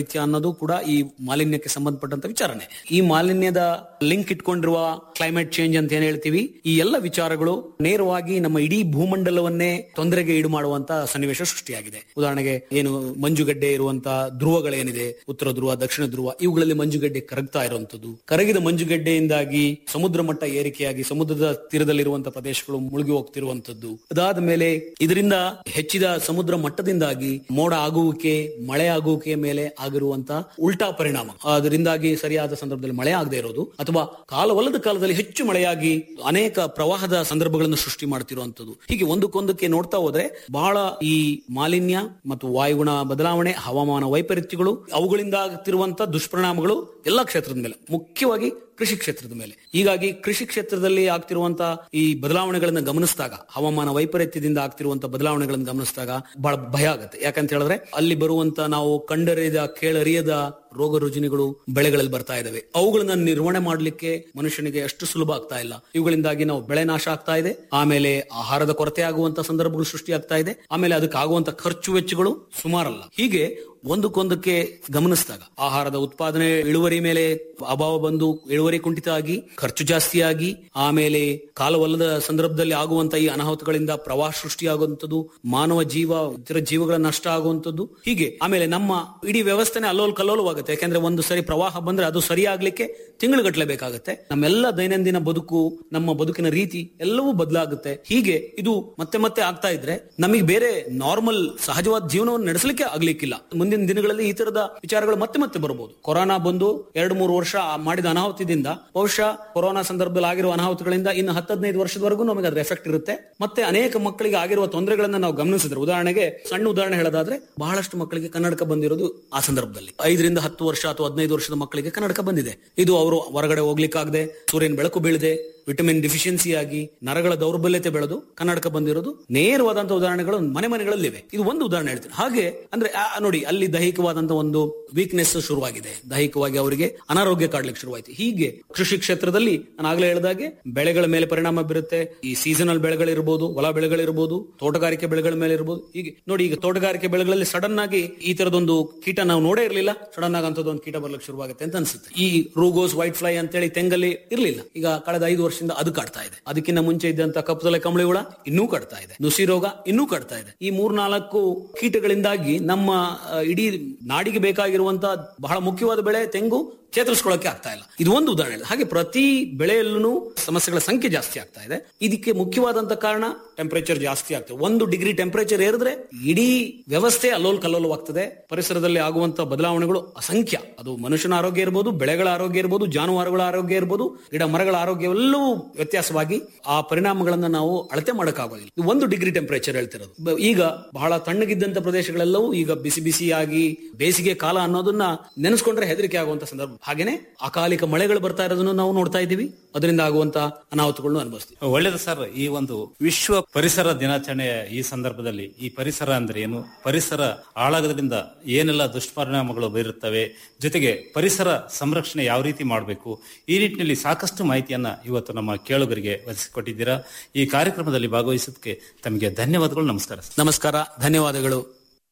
ಕೂಡ ಈ ಮಾಲಿನ್ಯಕ್ಕೆ ಸಂಬಂಧಪಟ್ಟಂತ ವಿಚಾರನೆ ಈ ಮಾಲಿನ್ಯದ ಲಿಂಕ್ ಇಟ್ಕೊಂಡಿರುವ ಕ್ಲೈಮೇಟ್ ಚೇಂಜ್ ಅಂತ ಏನ್ ಹೇಳ್ತೀವಿ ಈ ಎಲ್ಲ ವಿಚಾರಗಳು ನೇರವಾಗಿ ನಮ್ಮ ಇಡೀ ಭೂಮಂಡಲವನ್ನೇ ತೊಂದರೆಗೆ ಈಡು ಮಾಡುವಂತ ಸನ್ನಿವೇಶ ಸೃಷ್ಟಿಯಾಗಿದೆ ಉದಾಹರಣೆಗೆ ಏನು ಮಂಜುಗಡ್ಡೆ ಇರುವಂತ ಧ್ರುವಗಳೇನಿದೆ ಉತ್ತರ ಧ್ರುವ ದಕ್ಷಿಣ ಧ್ರುವ ಇವುಗಳಲ್ಲಿ ಮಂಜುಗಡ್ಡೆ ಕರಗ್ತಾ ಇರುವಂತದ್ದು ಕರಗಿದ ಮಂಜುಗಡ್ಡೆಯಿಂದಾಗಿ ಸಮುದ್ರ ಮಟ್ಟ ಏರಿಕೆಯಾಗಿ ಸಮುದ್ರದ ತೀರದಲ್ಲಿರುವಂತಹ ಪ್ರದೇಶಗಳು ಮುಳುಗಿ ಹೋಗ್ತಿರುವಂತದ್ದು ಅದಾದ ಮೇಲೆ ಇದರಿಂದ ಹೆಚ್ಚಿದ ಸಮುದ್ರ ಮಟ್ಟದಿಂದಾಗಿ ಮೋಡ ಆಗುವಿಕೆ ಮಳೆ ಆಗುವಿಕೆ ಮೇಲೆ ಆಗಿರುವಂತ ಉಲ್ಟಾ ಪರಿಣಾಮ ಅದರಿಂದಾಗಿ ಸರಿಯಾದ ಸಂದರ್ಭದಲ್ಲಿ ಮಳೆ ಆಗದೆ ಇರೋದು ಅಥವಾ ಕಾಲವಲ್ಲದ ಕಾಲದಲ್ಲಿ ಹೆಚ್ಚು ಮಳೆಯಾಗಿ ಅನೇಕ ಪ್ರವಾಹದ ಸಂದರ್ಭಗಳನ್ನು ಸೃಷ್ಟಿ ಮಾಡ್ತಿರುವಂತದ್ದು ಹೀಗೆ ಒಂದಕ್ಕೊಂದಕ್ಕೆ ನೋಡ್ತಾ ಹೋದ್ರೆ ಬಹಳ ಈ ಮಾಲಿನ್ಯ ಮತ್ತು ವಾಯುಗುಣ ಬದಲಾವಣೆ ಹವಾಮಾನ ವೈಪರೀತ್ಯಗಳು ಅವುಗಳಿಂದ ಆಗ್ತಿರುವಂತ ದುಷ್ಪರಿಣಾಮಗಳು ಎಲ್ಲಾ ಕ್ಷೇತ್ರದ ಮೇಲೆ ಮುಖ್ಯವಾಗಿ ಕೃಷಿ ಕ್ಷೇತ್ರದ ಮೇಲೆ ಹೀಗಾಗಿ ಕೃಷಿ ಕ್ಷೇತ್ರದಲ್ಲಿ ಆಗ್ತಿರುವಂತಹ ಈ ಬದಲಾವಣೆಗಳನ್ನ ಗಮನಿಸಿದಾಗ ಹವಾಮಾನ ವೈಪರೀತ್ಯದಿಂದ ಆಗ್ತಿರುವಂತಹ ಬದಲಾವಣೆಗಳನ್ನು ಗಮನಿಸಿದಾಗ ಬಹಳ ಭಯ ಆಗುತ್ತೆ ಯಾಕಂತ ಹೇಳಿದ್ರೆ ಅಲ್ಲಿ ಬರುವಂತ ನಾವು ಕಂಡರಿಯದ ಕೇಳರಿಯದ ರೋಗ ರುಜಿನಗಳು ಬೆಳೆಗಳಲ್ಲಿ ಬರ್ತಾ ಇದಾವೆ ಅವುಗಳನ್ನ ನಿರ್ವಹಣೆ ಮಾಡಲಿಕ್ಕೆ ಮನುಷ್ಯನಿಗೆ ಅಷ್ಟು ಸುಲಭ ಆಗ್ತಾ ಇಲ್ಲ ಇವುಗಳಿಂದಾಗಿ ನಾವು ಬೆಳೆ ನಾಶ ಆಗ್ತಾ ಇದೆ ಆಮೇಲೆ ಆಹಾರದ ಕೊರತೆ ಆಗುವಂತ ಸಂದರ್ಭಗಳು ಸೃಷ್ಟಿ ಆಗ್ತಾ ಇದೆ ಆಮೇಲೆ ಅದಕ್ಕೆ ಆಗುವಂತ ಖರ್ಚು ವೆಚ್ಚಗಳು ಸುಮಾರಲ್ಲ ಹೀಗೆ ಒಂದಕ್ಕೊಂದಕ್ಕೆ ಗಮನಿಸಿದಾಗ ಆಹಾರದ ಉತ್ಪಾದನೆ ಇಳುವರಿ ಮೇಲೆ ಅಭಾವ ಬಂದು ಇಳುವರಿ ಕುಂಠಿತ ಆಗಿ ಖರ್ಚು ಜಾಸ್ತಿ ಆಗಿ ಆಮೇಲೆ ಕಾಲವಲ್ಲದ ಸಂದರ್ಭದಲ್ಲಿ ಆಗುವಂತ ಈ ಅನಾಹುತಗಳಿಂದ ಪ್ರವಾಹ ಸೃಷ್ಟಿಯಾಗುವಂಥದ್ದು ಮಾನವ ಜೀವ ಇತರ ಜೀವಗಳ ನಷ್ಟ ಆಗುವಂಥದ್ದು ಹೀಗೆ ಆಮೇಲೆ ನಮ್ಮ ಇಡೀ ವ್ಯವಸ್ಥೆನೆ ಅಲ್ಲೋಲ್ ಕಲ್ಲೋಲವಾಗುತ್ತೆ ಯಾಕಂದ್ರೆ ಒಂದು ಸರಿ ಪ್ರವಾಹ ಬಂದ್ರೆ ಅದು ಸರಿಯಾಗ್ಲಿಕ್ಕೆ ತಿಂಗಳುಗಟ್ಟಲೆ ಬೇಕಾಗುತ್ತೆ ನಮ್ಮೆಲ್ಲ ದೈನಂದಿನ ಬದುಕು ನಮ್ಮ ಬದುಕಿನ ರೀತಿ ಎಲ್ಲವೂ ಬದಲಾಗುತ್ತೆ ಹೀಗೆ ಇದು ಮತ್ತೆ ಮತ್ತೆ ಆಗ್ತಾ ಇದ್ರೆ ನಮಗೆ ಬೇರೆ ನಾರ್ಮಲ್ ಸಹಜವಾದ ಜೀವನವನ್ನು ನಡೆಸಲಿಕ್ಕೆ ಆಗ್ಲಿಕ್ಕಿಲ್ಲ ಮುಂದಿನ ದಿನಗಳಲ್ಲಿ ಈ ತರದ ವಿಚಾರಗಳು ಮತ್ತೆ ಮತ್ತೆ ಬರಬಹುದು ಕೊರೋನಾ ಬಂದು ಎರಡು ಮೂರು ವರ್ಷ ಮಾಡಿದ ಅನಾಹುತದಿಂದ ಬಹುಶಃ ಕೊರೋನಾ ಸಂದರ್ಭದಲ್ಲಿ ಆಗಿರುವ ಅನಾಹುತಗಳಿಂದ ಇನ್ನು ಹತ್ತದೈದು ವರ್ಷದವರೆಗೂ ನಮಗೆ ಅದ್ರ ಎಫೆಕ್ಟ್ ಇರುತ್ತೆ ಮತ್ತೆ ಅನೇಕ ಮಕ್ಕಳಿಗೆ ಆಗಿರುವ ತೊಂದರೆಗಳನ್ನ ನಾವು ಗಮನಿಸಿದ್ರೆ ಉದಾಹರಣೆಗೆ ಸಣ್ಣ ಉದಾಹರಣೆ ಹೇಳೋದಾದ್ರೆ ಬಹಳಷ್ಟು ಮಕ್ಕಳಿಗೆ ಕನ್ನಡಕ ಬಂದಿರೋದು ಆ ಸಂದರ್ಭದಲ್ಲಿ ಐದರಿಂದ ಹತ್ತು ವರ್ಷ ಅಥವಾ ಹದಿನೈದು ವರ್ಷದ ಮಕ್ಕಳಿಗೆ ಕನ್ನಡಕ ಬಂದಿದೆ ಇದು ಅವರು ಹೊರಗಡೆ ಹೋಗ್ಲಿಕ್ಕಾಗದೆ ಸೂರ್ಯನ ಬೆಳಕು ಬೀಳದೆ ವಿಟಮಿನ್ ಡಿಫಿಷಿಯನ್ಸಿ ಆಗಿ ನರಗಳ ದೌರ್ಬಲ್ಯತೆ ಬೆಳೆದು ಕನ್ನಡಕ ಬಂದಿರೋದು ನೇರವಾದಂತಹ ಉದಾಹರಣೆಗಳು ಮನೆ ಮನೆಗಳಲ್ಲಿವೆ ಇದು ಒಂದು ಉದಾಹರಣೆ ಹೇಳ್ತೀನಿ ಹಾಗೆ ಅಂದ್ರೆ ಆ, ನೋಡಿ ಅಲ್ಲಿ ದೈಹಿಕವಾದಂತಹ ಒಂದು ವೀಕ್ನೆಸ್ ಶುರುವಾಗಿದೆ ದೈಹಿಕವಾಗಿ ಅವರಿಗೆ ಅನಾರೋಗ್ಯ ಕಾಡ್ಲಿಕ್ಕೆ ಶುರುವಾಯಿತು ಹೀಗೆ ಕೃಷಿ ಕ್ಷೇತ್ರದಲ್ಲಿ ನಾನು ಆಗ್ಲೇ ಹೇಳಿದಾಗೆ ಬೆಳೆಗಳ ಮೇಲೆ ಪರಿಣಾಮ ಬೀರುತ್ತೆ ಈ ಸೀಸನಲ್ ಬೆಳೆಗಳಿರ್ಬೋದು ಹೊಲ ಬೆಳೆಗಳಿರ್ಬೋದು ತೋಟಗಾರಿಕೆ ಬೆಳೆಗಳ ಮೇಲೆ ಇರ್ಬೋದು ಹೀಗೆ ನೋಡಿ ಈಗ ತೋಟಗಾರಿಕೆ ಬೆಳೆಗಳಲ್ಲಿ ಸಡನ್ ಆಗಿ ಈ ತರದೊಂದು ಕೀಟ ನಾವು ನೋಡೇ ಇರಲಿಲ್ಲ ಸಡನ್ ಆಗಿ ಅಂತದೊಂದು ಕೀಟ ಬರ್ಲಿಕ್ಕೆ ಶುರುವಾಗುತ್ತೆ ಅಂತ ಅನ್ಸುತ್ತೆ ಈ ರೂಗೋಸ್ ವೈಟ್ ಫ್ಲೈ ಅಂತೇಳಿ ತೆಂಗಲ್ಲಿ ಇರ್ಲಿಲ್ಲ ಈಗ ಕಳೆದ ಐದು ವರ್ಷದಿಂದ ಅದು ಕಾಡ್ತಾ ಇದೆ ಅದಕ್ಕಿಂತ ಮುಂಚೆ ಇದ್ದಂತ ಕಪ್ಪುತಲೆ ಕಂಬಳಿ ಹುಳ ಇನ್ನೂ ಕಾಡ್ತಾ ಇದೆ ನುಸಿ ರೋಗ ಇನ್ನೂ ಕಾಡ್ತಾ ಇದೆ ಈ ಮೂರ್ನಾಲ್ಕು ಕೀಟಗಳಿಂದಾಗಿ ನಮ್ಮ ಆ, ಇಡೀ ನಾಡಿಗೆ ಬೇಕಾಗಿರುವಂತ ಬಹಳ ಮುಖ್ಯವಾದ ಬೆಳೆ ತೆಂಗು ಚೇತರಿಸ್ಕೊಳ್ಳೋಕೆ ಆಗ್ತಾ ಇಲ್ಲ ಇದು ಒಂದು ಉದಾಹರಣೆ ಹಾಗೆ ಪ್ರತಿ ಬೆಳೆಯಲ್ಲೂ ಸಮಸ್ಯೆಗಳ ಸಂಖ್ಯೆ ಜಾಸ್ತಿ ಆಗ್ತಾ ಇದೆ ಇದಕ್ಕೆ ಮುಖ್ಯವಾದಂತ ಕಾರಣ ಟೆಂಪರೇಚರ್ ಜಾಸ್ತಿ ಆಗ್ತದೆ ಒಂದು ಡಿಗ್ರಿ ಟೆಂಪರೇಚರ್ ಏರಿದ್ರೆ ಇಡೀ ವ್ಯವಸ್ಥೆ ಅಲ್ಲೋಲ್ ಕಲ್ಲೋಲವಾಗ್ತದೆ ಪರಿಸರದಲ್ಲಿ ಆಗುವಂತ ಬದಲಾವಣೆಗಳು ಅಸಂಖ್ಯ ಅದು ಮನುಷ್ಯನ ಆರೋಗ್ಯ ಇರ್ಬೋದು ಬೆಳೆಗಳ ಆರೋಗ್ಯ ಇರ್ಬೋದು ಜಾನುವಾರುಗಳ ಆರೋಗ್ಯ ಇರ್ಬೋದು ಗಿಡ ಮರಗಳ ಆರೋಗ್ಯವೆಲ್ಲವೂ ವ್ಯತ್ಯಾಸವಾಗಿ ಆ ಪರಿಣಾಮಗಳನ್ನ ನಾವು ಅಳತೆ ಮಾಡೋಕ್ಕಾಗೋದಿಲ್ಲ ಇದು ಒಂದು ಡಿಗ್ರಿ ಟೆಂಪರೇಚರ್ ಹೇಳ್ತಿರೋದು ಬ- ಈಗ ಬಹಳ ತಣ್ಣಗಿದ್ದಂತ ಪ್ರದೇಶಗಳೆಲ್ಲವೂ ಈಗ ಬಿಸಿ ಬಿಸಿಯಾಗಿ ಬೇಸಿಗೆ ಕಾಲ ಅನ್ನೋದನ್ನ ನೆನೆಸ್ಕೊಂಡ್ರೆ ಹೆದರಿಕೆ ಆಗುವಂತ ಸಂದರ್ಭ ಹಾಗೇನೆ ಅಕಾಲಿಕ ಮಳೆಗಳು ಬರ್ತಾ ಇರೋದನ್ನು ನಾವು ನೋಡ್ತಾ ಇದ್ದೀವಿ ಅದರಿಂದ ಆಗುವಂತ ಅನಾಹುತಗಳನ್ನು ಅನುಭವಿಸ್ತೀವಿ ಒಳ್ಳೆಯದು ಸರ್ ಈ ಒಂದು ವಿಶ್ವ ಪರಿಸರ ದಿನಾಚರಣೆಯ ಈ ಸಂದರ್ಭದಲ್ಲಿ ಈ ಪರಿಸರ ಅಂದ್ರೆ ಏನು ಪರಿಸರ ಹಾಳಾಗೋದ್ರಿಂದ ಏನೆಲ್ಲ ದುಷ್ಪರಿಣಾಮಗಳು ಬೀರುತ್ತವೆ ಜೊತೆಗೆ ಪರಿಸರ ಸಂರಕ್ಷಣೆ ಯಾವ ರೀತಿ ಮಾಡಬೇಕು ಈ ನಿಟ್ಟಿನಲ್ಲಿ ಸಾಕಷ್ಟು ಮಾಹಿತಿಯನ್ನ ಇವತ್ತು ನಮ್ಮ ಕೇಳುಗರಿಗೆ ಒದಗಿಸಿಕೊಟ್ಟಿದ್ದೀರಾ ಈ ಕಾರ್ಯಕ್ರಮದಲ್ಲಿ ಭಾಗವಹಿಸೋದಕ್ಕೆ ತಮಗೆ ಧನ್ಯವಾದಗಳು ನಮಸ್ಕಾರ ಸರ್. ನಮಸ್ಕಾರ ಧನ್ಯವಾದಗಳು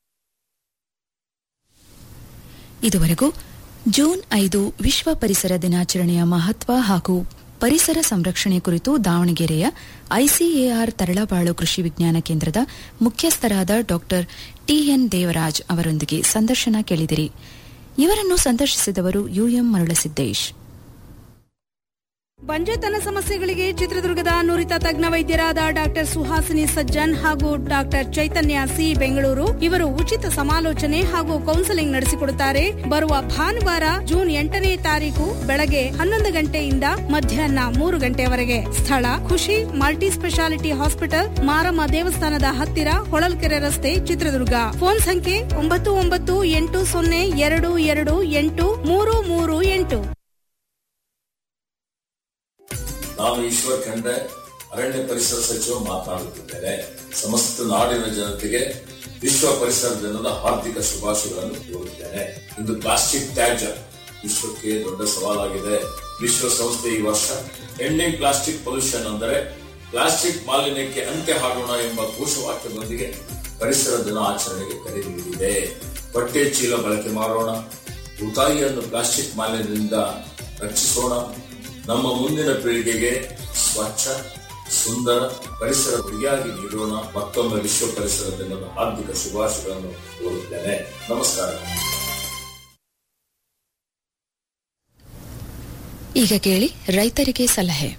ಇದುವರೆಗೂ ಜೂನ್ ಐದು ವಿಶ್ವ ಪರಿಸರ ದಿನಾಚರಣೆಯ ಮಹತ್ವ ಹಾಗೂ ಪರಿಸರ ಸಂರಕ್ಷಣೆ ಕುರಿತು ದಾವಣಗೆರೆಯ ಐಸಿಎಆರ್ ತರಳಬಾಳು ಕೃಷಿ ವಿಜ್ಞಾನ ಕೇಂದ್ರದ ಮುಖ್ಯಸ್ಥರಾದ ಡಾ ಟಿಎನ್ ದೇವರಾಜ್ ಅವರೊಂದಿಗೆ ಸಂದರ್ಶನ ಕೇಳಿದಿರಿ ಇವರನ್ನು ಸಂದರ್ಶಿಸಿದವರು ಯುಎಂ ಮರುಳಸಿದ್ದೇಶ್ ಬಂಜೆತನ ಸಮಸ್ಯೆಗಳಿಗೆ ಚಿತ್ರದುರ್ಗದ ನುರಿತ ತಜ್ಞ ವೈದ್ಯರಾದ ಡಾಕ್ಟರ್ ಸುಹಾಸಿನಿ ಸಜ್ಜನ್ ಹಾಗೂ ಡಾಕ್ಟರ್ ಚೈತನ್ಯ ಸಿ ಬೆಂಗಳೂರು ಇವರು ಉಚಿತ ಸಮಾಲೋಚನೆ ಹಾಗೂ ಕೌನ್ಸೆಲಿಂಗ್ ನಡೆಸಿಕೊಡುತ್ತಾರೆ ಬರುವ ಭಾನುವಾರ ಜೂನ್ ಎಂಟನೇ ತಾರೀಕು ಬೆಳಗ್ಗೆ ಹನ್ನೊಂದು ಗಂಟೆಯಿಂದ ಮಧ್ಯಾಹ್ನ ಮೂರು ಗಂಟೆಯವರೆಗೆ ಸ್ಥಳ ಖುಷಿ ಮಲ್ಟಿ ಸ್ಪೆಷಾಲಿಟಿ ಹಾಸ್ಪಿಟಲ್ ಮಾರಮ್ಮ ದೇವಸ್ಥಾನದ ಹತ್ತಿರ ಹೊಳಲ್ಕೆರೆ ರಸ್ತೆ ಚಿತ್ರದುರ್ಗ ಫೋನ್ ಸಂಖ್ಯೆ ಒಂಬತ್ತು ಒಂಬತ್ತು ಎಂಟು ಸೊನ್ನೆ ಎರಡು ಎರಡು ಎಂಟು ಮೂರು ಮೂರು ಎಂಟು ನಾನು ಈಶ್ವರ್ ಖಂಡ್ರೆ ಅರಣ್ಯ ಪರಿಸರ ಸಚಿವ ಮಾತನಾಡುತ್ತಿದ್ದೇನೆ ಸಮಸ್ತ ನಾಡಿನ ಜನತೆಗೆ ವಿಶ್ವ ಪರಿಸರ ದಿನದ ಹಾರ್ದಿಕ ಶುಭಾಶಯಗಳನ್ನು ಕೋರುತ್ತೇನೆ ಇಂದು ಪ್ಲಾಸ್ಟಿಕ್ ತ್ಯಾಜ್ಯ ವಿಶ್ವಕ್ಕೆ ದೊಡ್ಡ ಸವಾಲಾಗಿದೆ ವಿಶ್ವಸಂಸ್ಥೆ ಈ ವರ್ಷ ಎಂಡಿಂಗ್ ಪ್ಲಾಸ್ಟಿಕ್ ಪೊಲ್ಯೂಷನ್ ಅಂದರೆ ಪ್ಲಾಸ್ಟಿಕ್ ಮಾಲಿನ್ಯಕ್ಕೆ ಅಂತ್ಯ ಹಾಡೋಣ ಎಂಬ ಘೋಷವಾಕ್ಯದೊಂದಿಗೆ ಪರಿಸರ ದಿನ ಆಚರಣೆಗೆ ಕರೆ ನೀಡಿದೆ ಬಟ್ಟೆ ಚೀಲ ಬಳಕೆ ಮಾಡೋಣ ಉಕಾಯಿಯನ್ನು ಪ್ಲಾಸ್ಟಿಕ್ ಮಾಲಿನ್ಯದಿಂದ ರಕ್ಷಿಸೋಣ ನಮ್ಮ ಮುಂದಿನ ಪೀಳಿಗೆಗೆ ಸ್ವಚ್ಛ ಸುಂದರ ಪರಿಸರ ಗುರಿಯಾಗಿ ನೀಡೋಣ ಮತ್ತೊಮ್ಮೆ ವಿಶ್ವ ಪರಿಸರ ದಿನದ ಹಾರ್ದಿಕ ಶುಭಾಶಯಗಳನ್ನು ಕೋರುತ್ತೇನೆ ನಮಸ್ಕಾರ ಈಗ ಕೇಳಿ ರೈತರಿಗೆ ಸಲಹೆ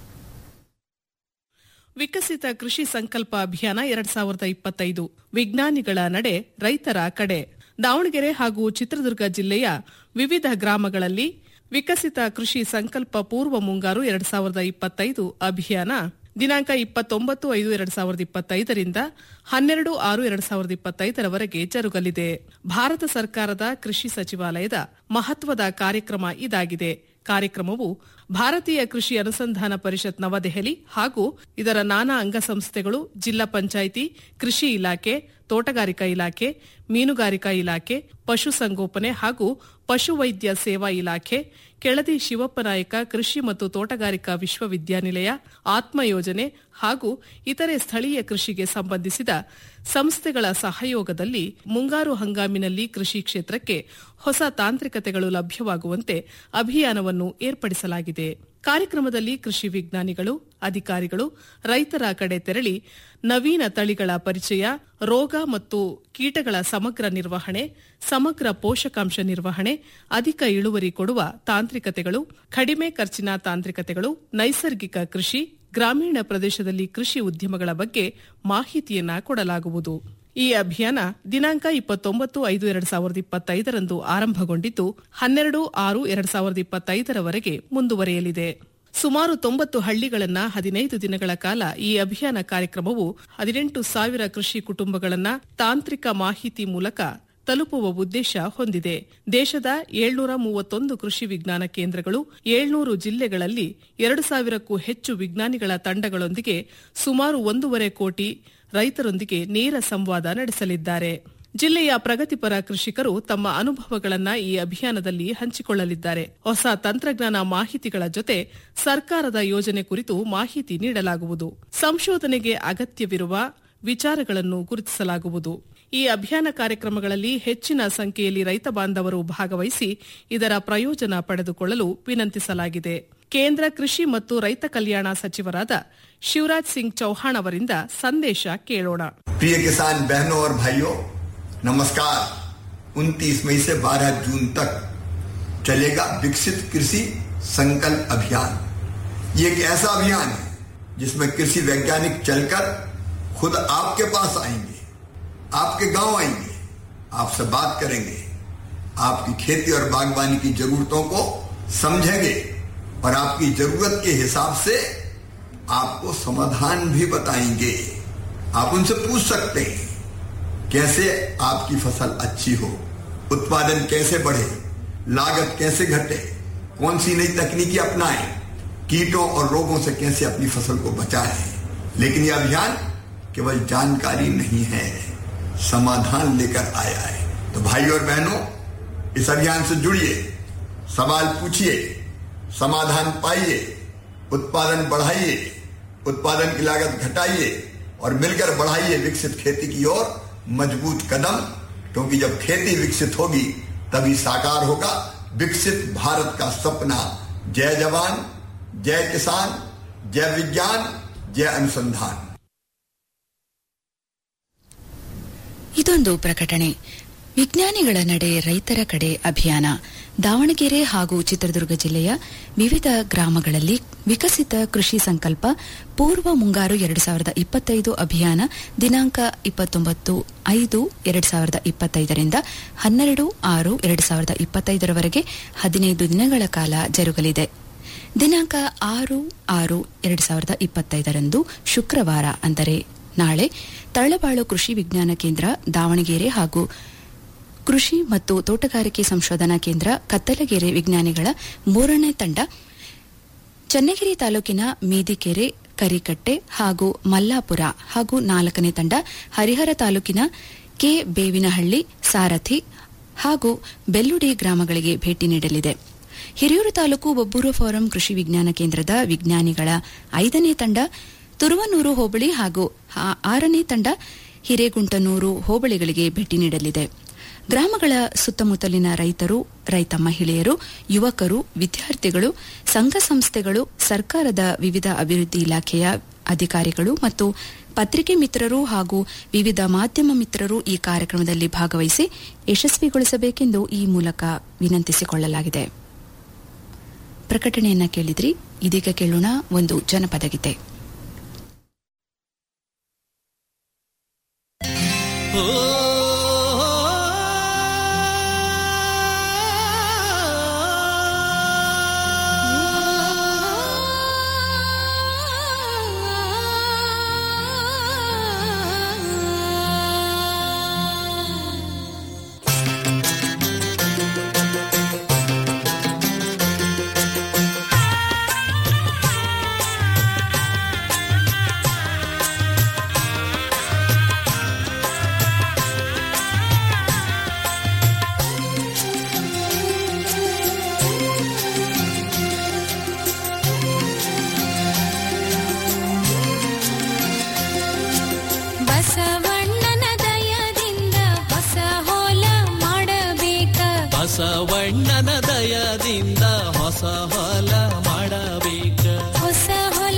ವಿಕಸಿತ ಕೃಷಿ ಸಂಕಲ್ಪ ಅಭಿಯಾನ ಎರಡ್ ಸಾವಿರದ ಇಪ್ಪತ್ತೈದು ವಿಜ್ಞಾನಿಗಳ ನಡೆ ರೈತರ ಕಡೆ ದಾವಣಗೆರೆ ಹಾಗೂ ಚಿತ್ರದುರ್ಗ ಜಿಲ್ಲೆಯ ವಿವಿಧ ಗ್ರಾಮಗಳಲ್ಲಿ ವಿಕಸಿತ ಕೃಷಿ ಸಂಕಲ್ಪ ಪೂರ್ವ ಮುಂಗಾರು ಎರಡ್ ಸಾವಿರದ ಇಪ್ಪತ್ತೈದು ಅಭಿಯಾನ ದಿನಾಂಕ ಇಪ್ಪತ್ತೊಂಬತ್ತು ಐದು ಎರಡ್ ಸಾವಿರದ ಇಪ್ಪತ್ತೈದರಿಂದ ಹನ್ನೆರಡು ಆರು ಎರಡ್ ಸಾವಿರದ ಇಪ್ಪತ್ತೈದರವರೆಗೆ ಜರುಗಲಿದೆ ಭಾರತ ಸರ್ಕಾರದ ಕೃಷಿ ಸಚಿವಾಲಯದ ಮಹತ್ವದ ಕಾರ್ಯಕ್ರಮ ಇದಾಗಿದೆ ಕಾರ್ಯಕ್ರಮವು ಭಾರತೀಯ ಕೃಷಿ ಅನುಸಂಧಾನ ಪರಿಷತ್ ನವದೆಹಲಿ ಹಾಗೂ ಇದರ ನಾನಾ ಅಂಗಸಂಸ್ಥೆಗಳು ಜಿಲ್ಲಾ ಪಂಚಾಯಿತಿ ಕೃಷಿ ಇಲಾಖೆ ತೋಟಗಾರಿಕಾ ಇಲಾಖೆ ಮೀನುಗಾರಿಕಾ ಇಲಾಖೆ ಪಶುಸಂಗೋಪನೆ ಹಾಗೂ ಪಶುವೈದ್ಯ ಸೇವಾ ಇಲಾಖೆ ಕೆಳದಿ ಶಿವಪ್ಪನಾಯಕ ಕೃಷಿ ಮತ್ತು ತೋಟಗಾರಿಕಾ ವಿಶ್ವವಿದ್ಯಾನಿಲಯ ಆತ್ಮ ಯೋಜನೆ ಹಾಗೂ ಇತರೆ ಸ್ಥಳೀಯ ಕೃಷಿಗೆ ಸಂಬಂಧಿಸಿದ ಸಂಸ್ಥೆಗಳ ಸಹಯೋಗದಲ್ಲಿ ಮುಂಗಾರು ಹಂಗಾಮಿನಲ್ಲಿ ಕೃಷಿ ಕ್ಷೇತ್ರಕ್ಕೆ ಹೊಸ ತಾಂತ್ರಿಕತೆಗಳು ಲಭ್ಯವಾಗುವಂತೆ ಅಭಿಯಾನವನ್ನು ಏರ್ಪಡಿಸಲಾಗಿದೆ ಕಾರ್ಯಕ್ರಮದಲ್ಲಿ ಕೃಷಿ ವಿಜ್ಞಾನಿಗಳು ಅಧಿಕಾರಿಗಳು ರೈತರ ಕಡೆ ತೆರಳಿ ನವೀನ ತಳಿಗಳ ಪರಿಚಯ ರೋಗ ಮತ್ತು ಕೀಟಗಳ ಸಮಗ್ರ ನಿರ್ವಹಣೆ ಸಮಗ್ರ ಪೋಷಕಾಂಶ ನಿರ್ವಹಣೆ ಅಧಿಕ ಇಳುವರಿ ಕೊಡುವ ತಾಂತ್ರಿಕತೆಗಳು ಕಡಿಮೆ ಖರ್ಚಿನ ತಾಂತ್ರಿಕತೆಗಳು ನೈಸರ್ಗಿಕ ಕೃಷಿ ಗ್ರಾಮೀಣ ಪ್ರದೇಶದಲ್ಲಿ ಕೃಷಿ ಉದ್ಯಮಗಳ ಬಗ್ಗೆ ಮಾಹಿತಿಯನ್ನ ಕೊಡಲಾಗುವುದು ಈ ಅಭಿಯಾನ ದಿನಾಂಕ ಇಪ್ಪತ್ತೊಂಬತ್ತು ಐದು ಎರಡ್ ಸಾವಿರದ ಇಪ್ಪತ್ತೈದರಂದು ಆರಂಭಗೊಂಡಿದ್ದು ಹನ್ನೆರಡು ಆರು ಎರಡ್ ಸಾವಿರದ ಇಪ್ಪತ್ತೈದರವರೆಗೆ ಮುಂದುವರೆಯಲಿದೆ ಸುಮಾರು ತೊಂಬತ್ತು ಹಳ್ಳಿಗಳನ್ನ ಹದಿನೈದು ದಿನಗಳ ಕಾಲ ಈ ಅಭಿಯಾನ ಕಾರ್ಯಕ್ರಮವು ಹದಿನೆಂಟು ಸಾವಿರ ಕೃಷಿ ಕುಟುಂಬಗಳನ್ನ ತಾಂತ್ರಿಕ ಮಾಹಿತಿ ಮೂಲಕ ತಲುಪುವ ಉದ್ದೇಶ ಹೊಂದಿದೆ ದೇಶದ ಏಳ್ನೂರ ಮೂವತ್ತೊಂದು ಕೃಷಿ ವಿಜ್ಞಾನ ಕೇಂದ್ರಗಳು ಏಳ್ನೂರು ಜಿಲ್ಲೆಗಳಲ್ಲಿ ಎರಡು ಸಾವಿರಕ್ಕೂ ಹೆಚ್ಚು ವಿಜ್ಞಾನಿಗಳ ತಂಡಗಳೊಂದಿಗೆ ಸುಮಾರು ಒಂದೂವರೆ ಕೋಟಿ ರೈತರೊಂದಿಗೆ ನೇರ ಸಂವಾದ ನಡೆಸಲಿದ್ದಾರೆ ಜಿಲ್ಲೆಯ ಪ್ರಗತಿಪರ ಕೃಷಿಕರು ತಮ್ಮ ಅನುಭವಗಳನ್ನ ಈ ಅಭಿಯಾನದಲ್ಲಿ ಹಂಚಿಕೊಳ್ಳಲಿದ್ದಾರೆ ಹೊಸ ತಂತ್ರಜ್ಞಾನ ಮಾಹಿತಿಗಳ ಜೊತೆ ಸರ್ಕಾರದ ಯೋಜನೆ ಕುರಿತು ಮಾಹಿತಿ ನೀಡಲಾಗುವುದು ಸಂಶೋಧನೆಗೆ ಅಗತ್ಯವಿರುವ ವಿಚಾರಗಳನ್ನು ಗುರುತಿಸಲಾಗುವುದು ಈ ಅಭಿಯಾನ ಕಾರ್ಯಕ್ರಮಗಳಲ್ಲಿ ಹೆಚ್ಚಿನ ಸಂಖ್ಯೆಯಲ್ಲಿ ರೈತ ಬಾಂಧವರು ಭಾಗವಹಿಸಿ ಇದರ ಪ್ರಯೋಜನ ಪಡೆದುಕೊಳ್ಳಲು ವಿನಂತಿಸಲಾಗಿದೆ ಕೇಂದ್ರ ಕೃಷಿ ಮತ್ತು ರೈತ ಕಲ್ಯಾಣ ಸಚಿವರಾದ ಶಿವರಾಜ್ ಸಿಂಗ್ ಚೌಹಾಣ್ ಅವರಿಂದ ಸಂದೇಶ ಕೇಳೋಣ प्रिय किसान बहनों और भाइयों नमस्कार 29 मई से 12 जून तक चलेगा विकसित कृषि संकल्प अभियान ये एक ऐसा अभियान है जिसमें कृषि वैज्ञानिक चलकर खुद आपके पास आएंगे आपके गांव आएंगे आपसे बात करेंगे आपकी खेती और बागवानी की जरूरतों को समझेंगे और आपकी जरूरत के हिसाब से आपको समाधान भी बताएंगे आप उनसे पूछ सकते हैं कैसे आपकी फसल अच्छी हो उत्पादन कैसे बढ़े लागत कैसे घटे कौन सी नई तकनीकी अपनाएं कीटों और रोगों से कैसे अपनी फसल को बचाएं लेकिन यह अभियान केवल जानकारी नहीं है समाधान लेकर आया है तो भाई और बहनों इस अभियान से जुड़िए सवाल पूछिए समाधान पाइए उत्पादन बढ़ाइए उत्पादन की लागत घटाइए और मिलकर बढ़ाइए विकसित खेती की ओर मजबूत कदम क्योंकि जब खेती विकसित होगी तभी साकार होगा विकसित भारत का सपना जय जवान जय किसान जय विज्ञान जय अनुसंधान ಇದೊಂದು ಪ್ರಕಟಣೆ ವಿಜ್ಞಾನಿಗಳ ನಡೆ ರೈತರ ಕಡೆ ಅಭಿಯಾನ ದಾವಣಗೆರೆ ಹಾಗೂ ಚಿತ್ರದುರ್ಗ ಜಿಲ್ಲೆಯ ವಿವಿಧ ಗ್ರಾಮಗಳಲ್ಲಿ ವಿಕಸಿತ ಕೃಷಿ ಸಂಕಲ್ಪ ಪೂರ್ವ ಮುಂಗಾರು ಎರಡು ಸಾವಿರದ ಇಪ್ಪತ್ತೈದು ಅಭಿಯಾನ ದಿನಾಂಕ ಇಪ್ಪತ್ತೊಂಬತ್ತು ಐದು ಎರಡು ಸಾವಿರದ ಇಪ್ಪತ್ತೈದರಿಂದ ಹನ್ನೆರಡು ಆರು ಎರಡು ಸಾವಿರದ ಇಪ್ಪತ್ತೈದರವರೆಗೆ ಹದಿನೈದು ದಿನಗಳ ಕಾಲ ಜರುಗಲಿದೆ ದಿನಾಂಕ ಆರು ಆರು ಎರಡು ಸಾವಿರದ ಇಪ್ಪತ್ತೈದರಂದು ಶುಕ್ರವಾರ ಅಂದರೆ ನಾಳೆ ತಳ್ಳಬಾಳು ಕೃಷಿ ವಿಜ್ಞಾನ ಕೇಂದ್ರ ದಾವಣಗೆರೆ ಹಾಗೂ ಕೃಷಿ ಮತ್ತು ತೋಟಗಾರಿಕೆ ಸಂಶೋಧನಾ ಕೇಂದ್ರ ಕತ್ತಲಗೆರೆ ವಿಜ್ಞಾನಿಗಳ ಮೂರನೇ ತಂಡ ಚನ್ನಗಿರಿ ತಾಲೂಕಿನ ಮೀದಿಕೆರೆ ಕರಿಕಟ್ಟೆ ಹಾಗೂ ಮಲ್ಲಾಪುರ ಹಾಗೂ ನಾಲ್ಕನೇ ತಂಡ ಹರಿಹರ ತಾಲೂಕಿನ ಕೆ ಬೇವಿನಹಳ್ಳಿ ಸಾರಥಿ ಹಾಗೂ ಬೆಲ್ಲುಡಿ ಗ್ರಾಮಗಳಿಗೆ ಭೇಟಿ ನೀಡಲಿದೆ ಹಿರಿಯೂರು ತಾಲೂಕು ಒಬ್ಬೂರು ಫಾರಂ ಕೃಷಿ ವಿಜ್ಞಾನ ಕೇಂದ್ರದ ವಿಜ್ಞಾನಿಗಳ ಐದನೇ ತಂಡ ತುರುವನೂರು ಹೋಬಳಿ ಹಾಗೂ ಆರನೇ ತಂಡ ಹಿರೇಗುಂಟನೂರು ಹೋಬಳಿಗಳಿಗೆ ಭೇಟಿ ನೀಡಲಿದೆ ಗ್ರಾಮಗಳ ಸುತ್ತಮುತ್ತಲಿನ ರೈತರು ರೈತ ಮಹಿಳೆಯರು ಯುವಕರು ವಿದ್ಯಾರ್ಥಿಗಳು ಸಂಘ ಸಂಸ್ಥೆಗಳು ಸರ್ಕಾರದ ವಿವಿಧ ಅಭಿವೃದ್ಧಿ ಇಲಾಖೆಯ ಅಧಿಕಾರಿಗಳು ಮತ್ತು ಪತ್ರಿಕೆ ಮಿತ್ರರು ಹಾಗೂ ವಿವಿಧ ಮಾಧ್ಯಮ ಮಿತ್ರರು ಈ ಕಾರ್ಯಕ್ರಮದಲ್ಲಿ ಭಾಗವಹಿಸಿ ಯಶಸ್ವಿಗೊಳಿಸಬೇಕೆಂದು ಈ ಮೂಲಕ ವಿನಂತಿಸಿಕೊಳ್ಳಲಾಗಿದೆ ಪ್ರಕಟಣೆಯನ್ನ ಕೇಳಿದ್ರಿ ಇದೀಗ ಕೇಳೋಣ ಒಂದು ಜನಪದ ಗೀತೆ ಬಸವಣ್ಣನ ದಯದಿಂದ ಹೊಸ ಹೋಲ ಮಾಡಬೇಕ ಬಸವಣ್ಣನ ದಯದಿಂದ ಹೊಸ ಹೊಲ ಮಾಡಬೇಕು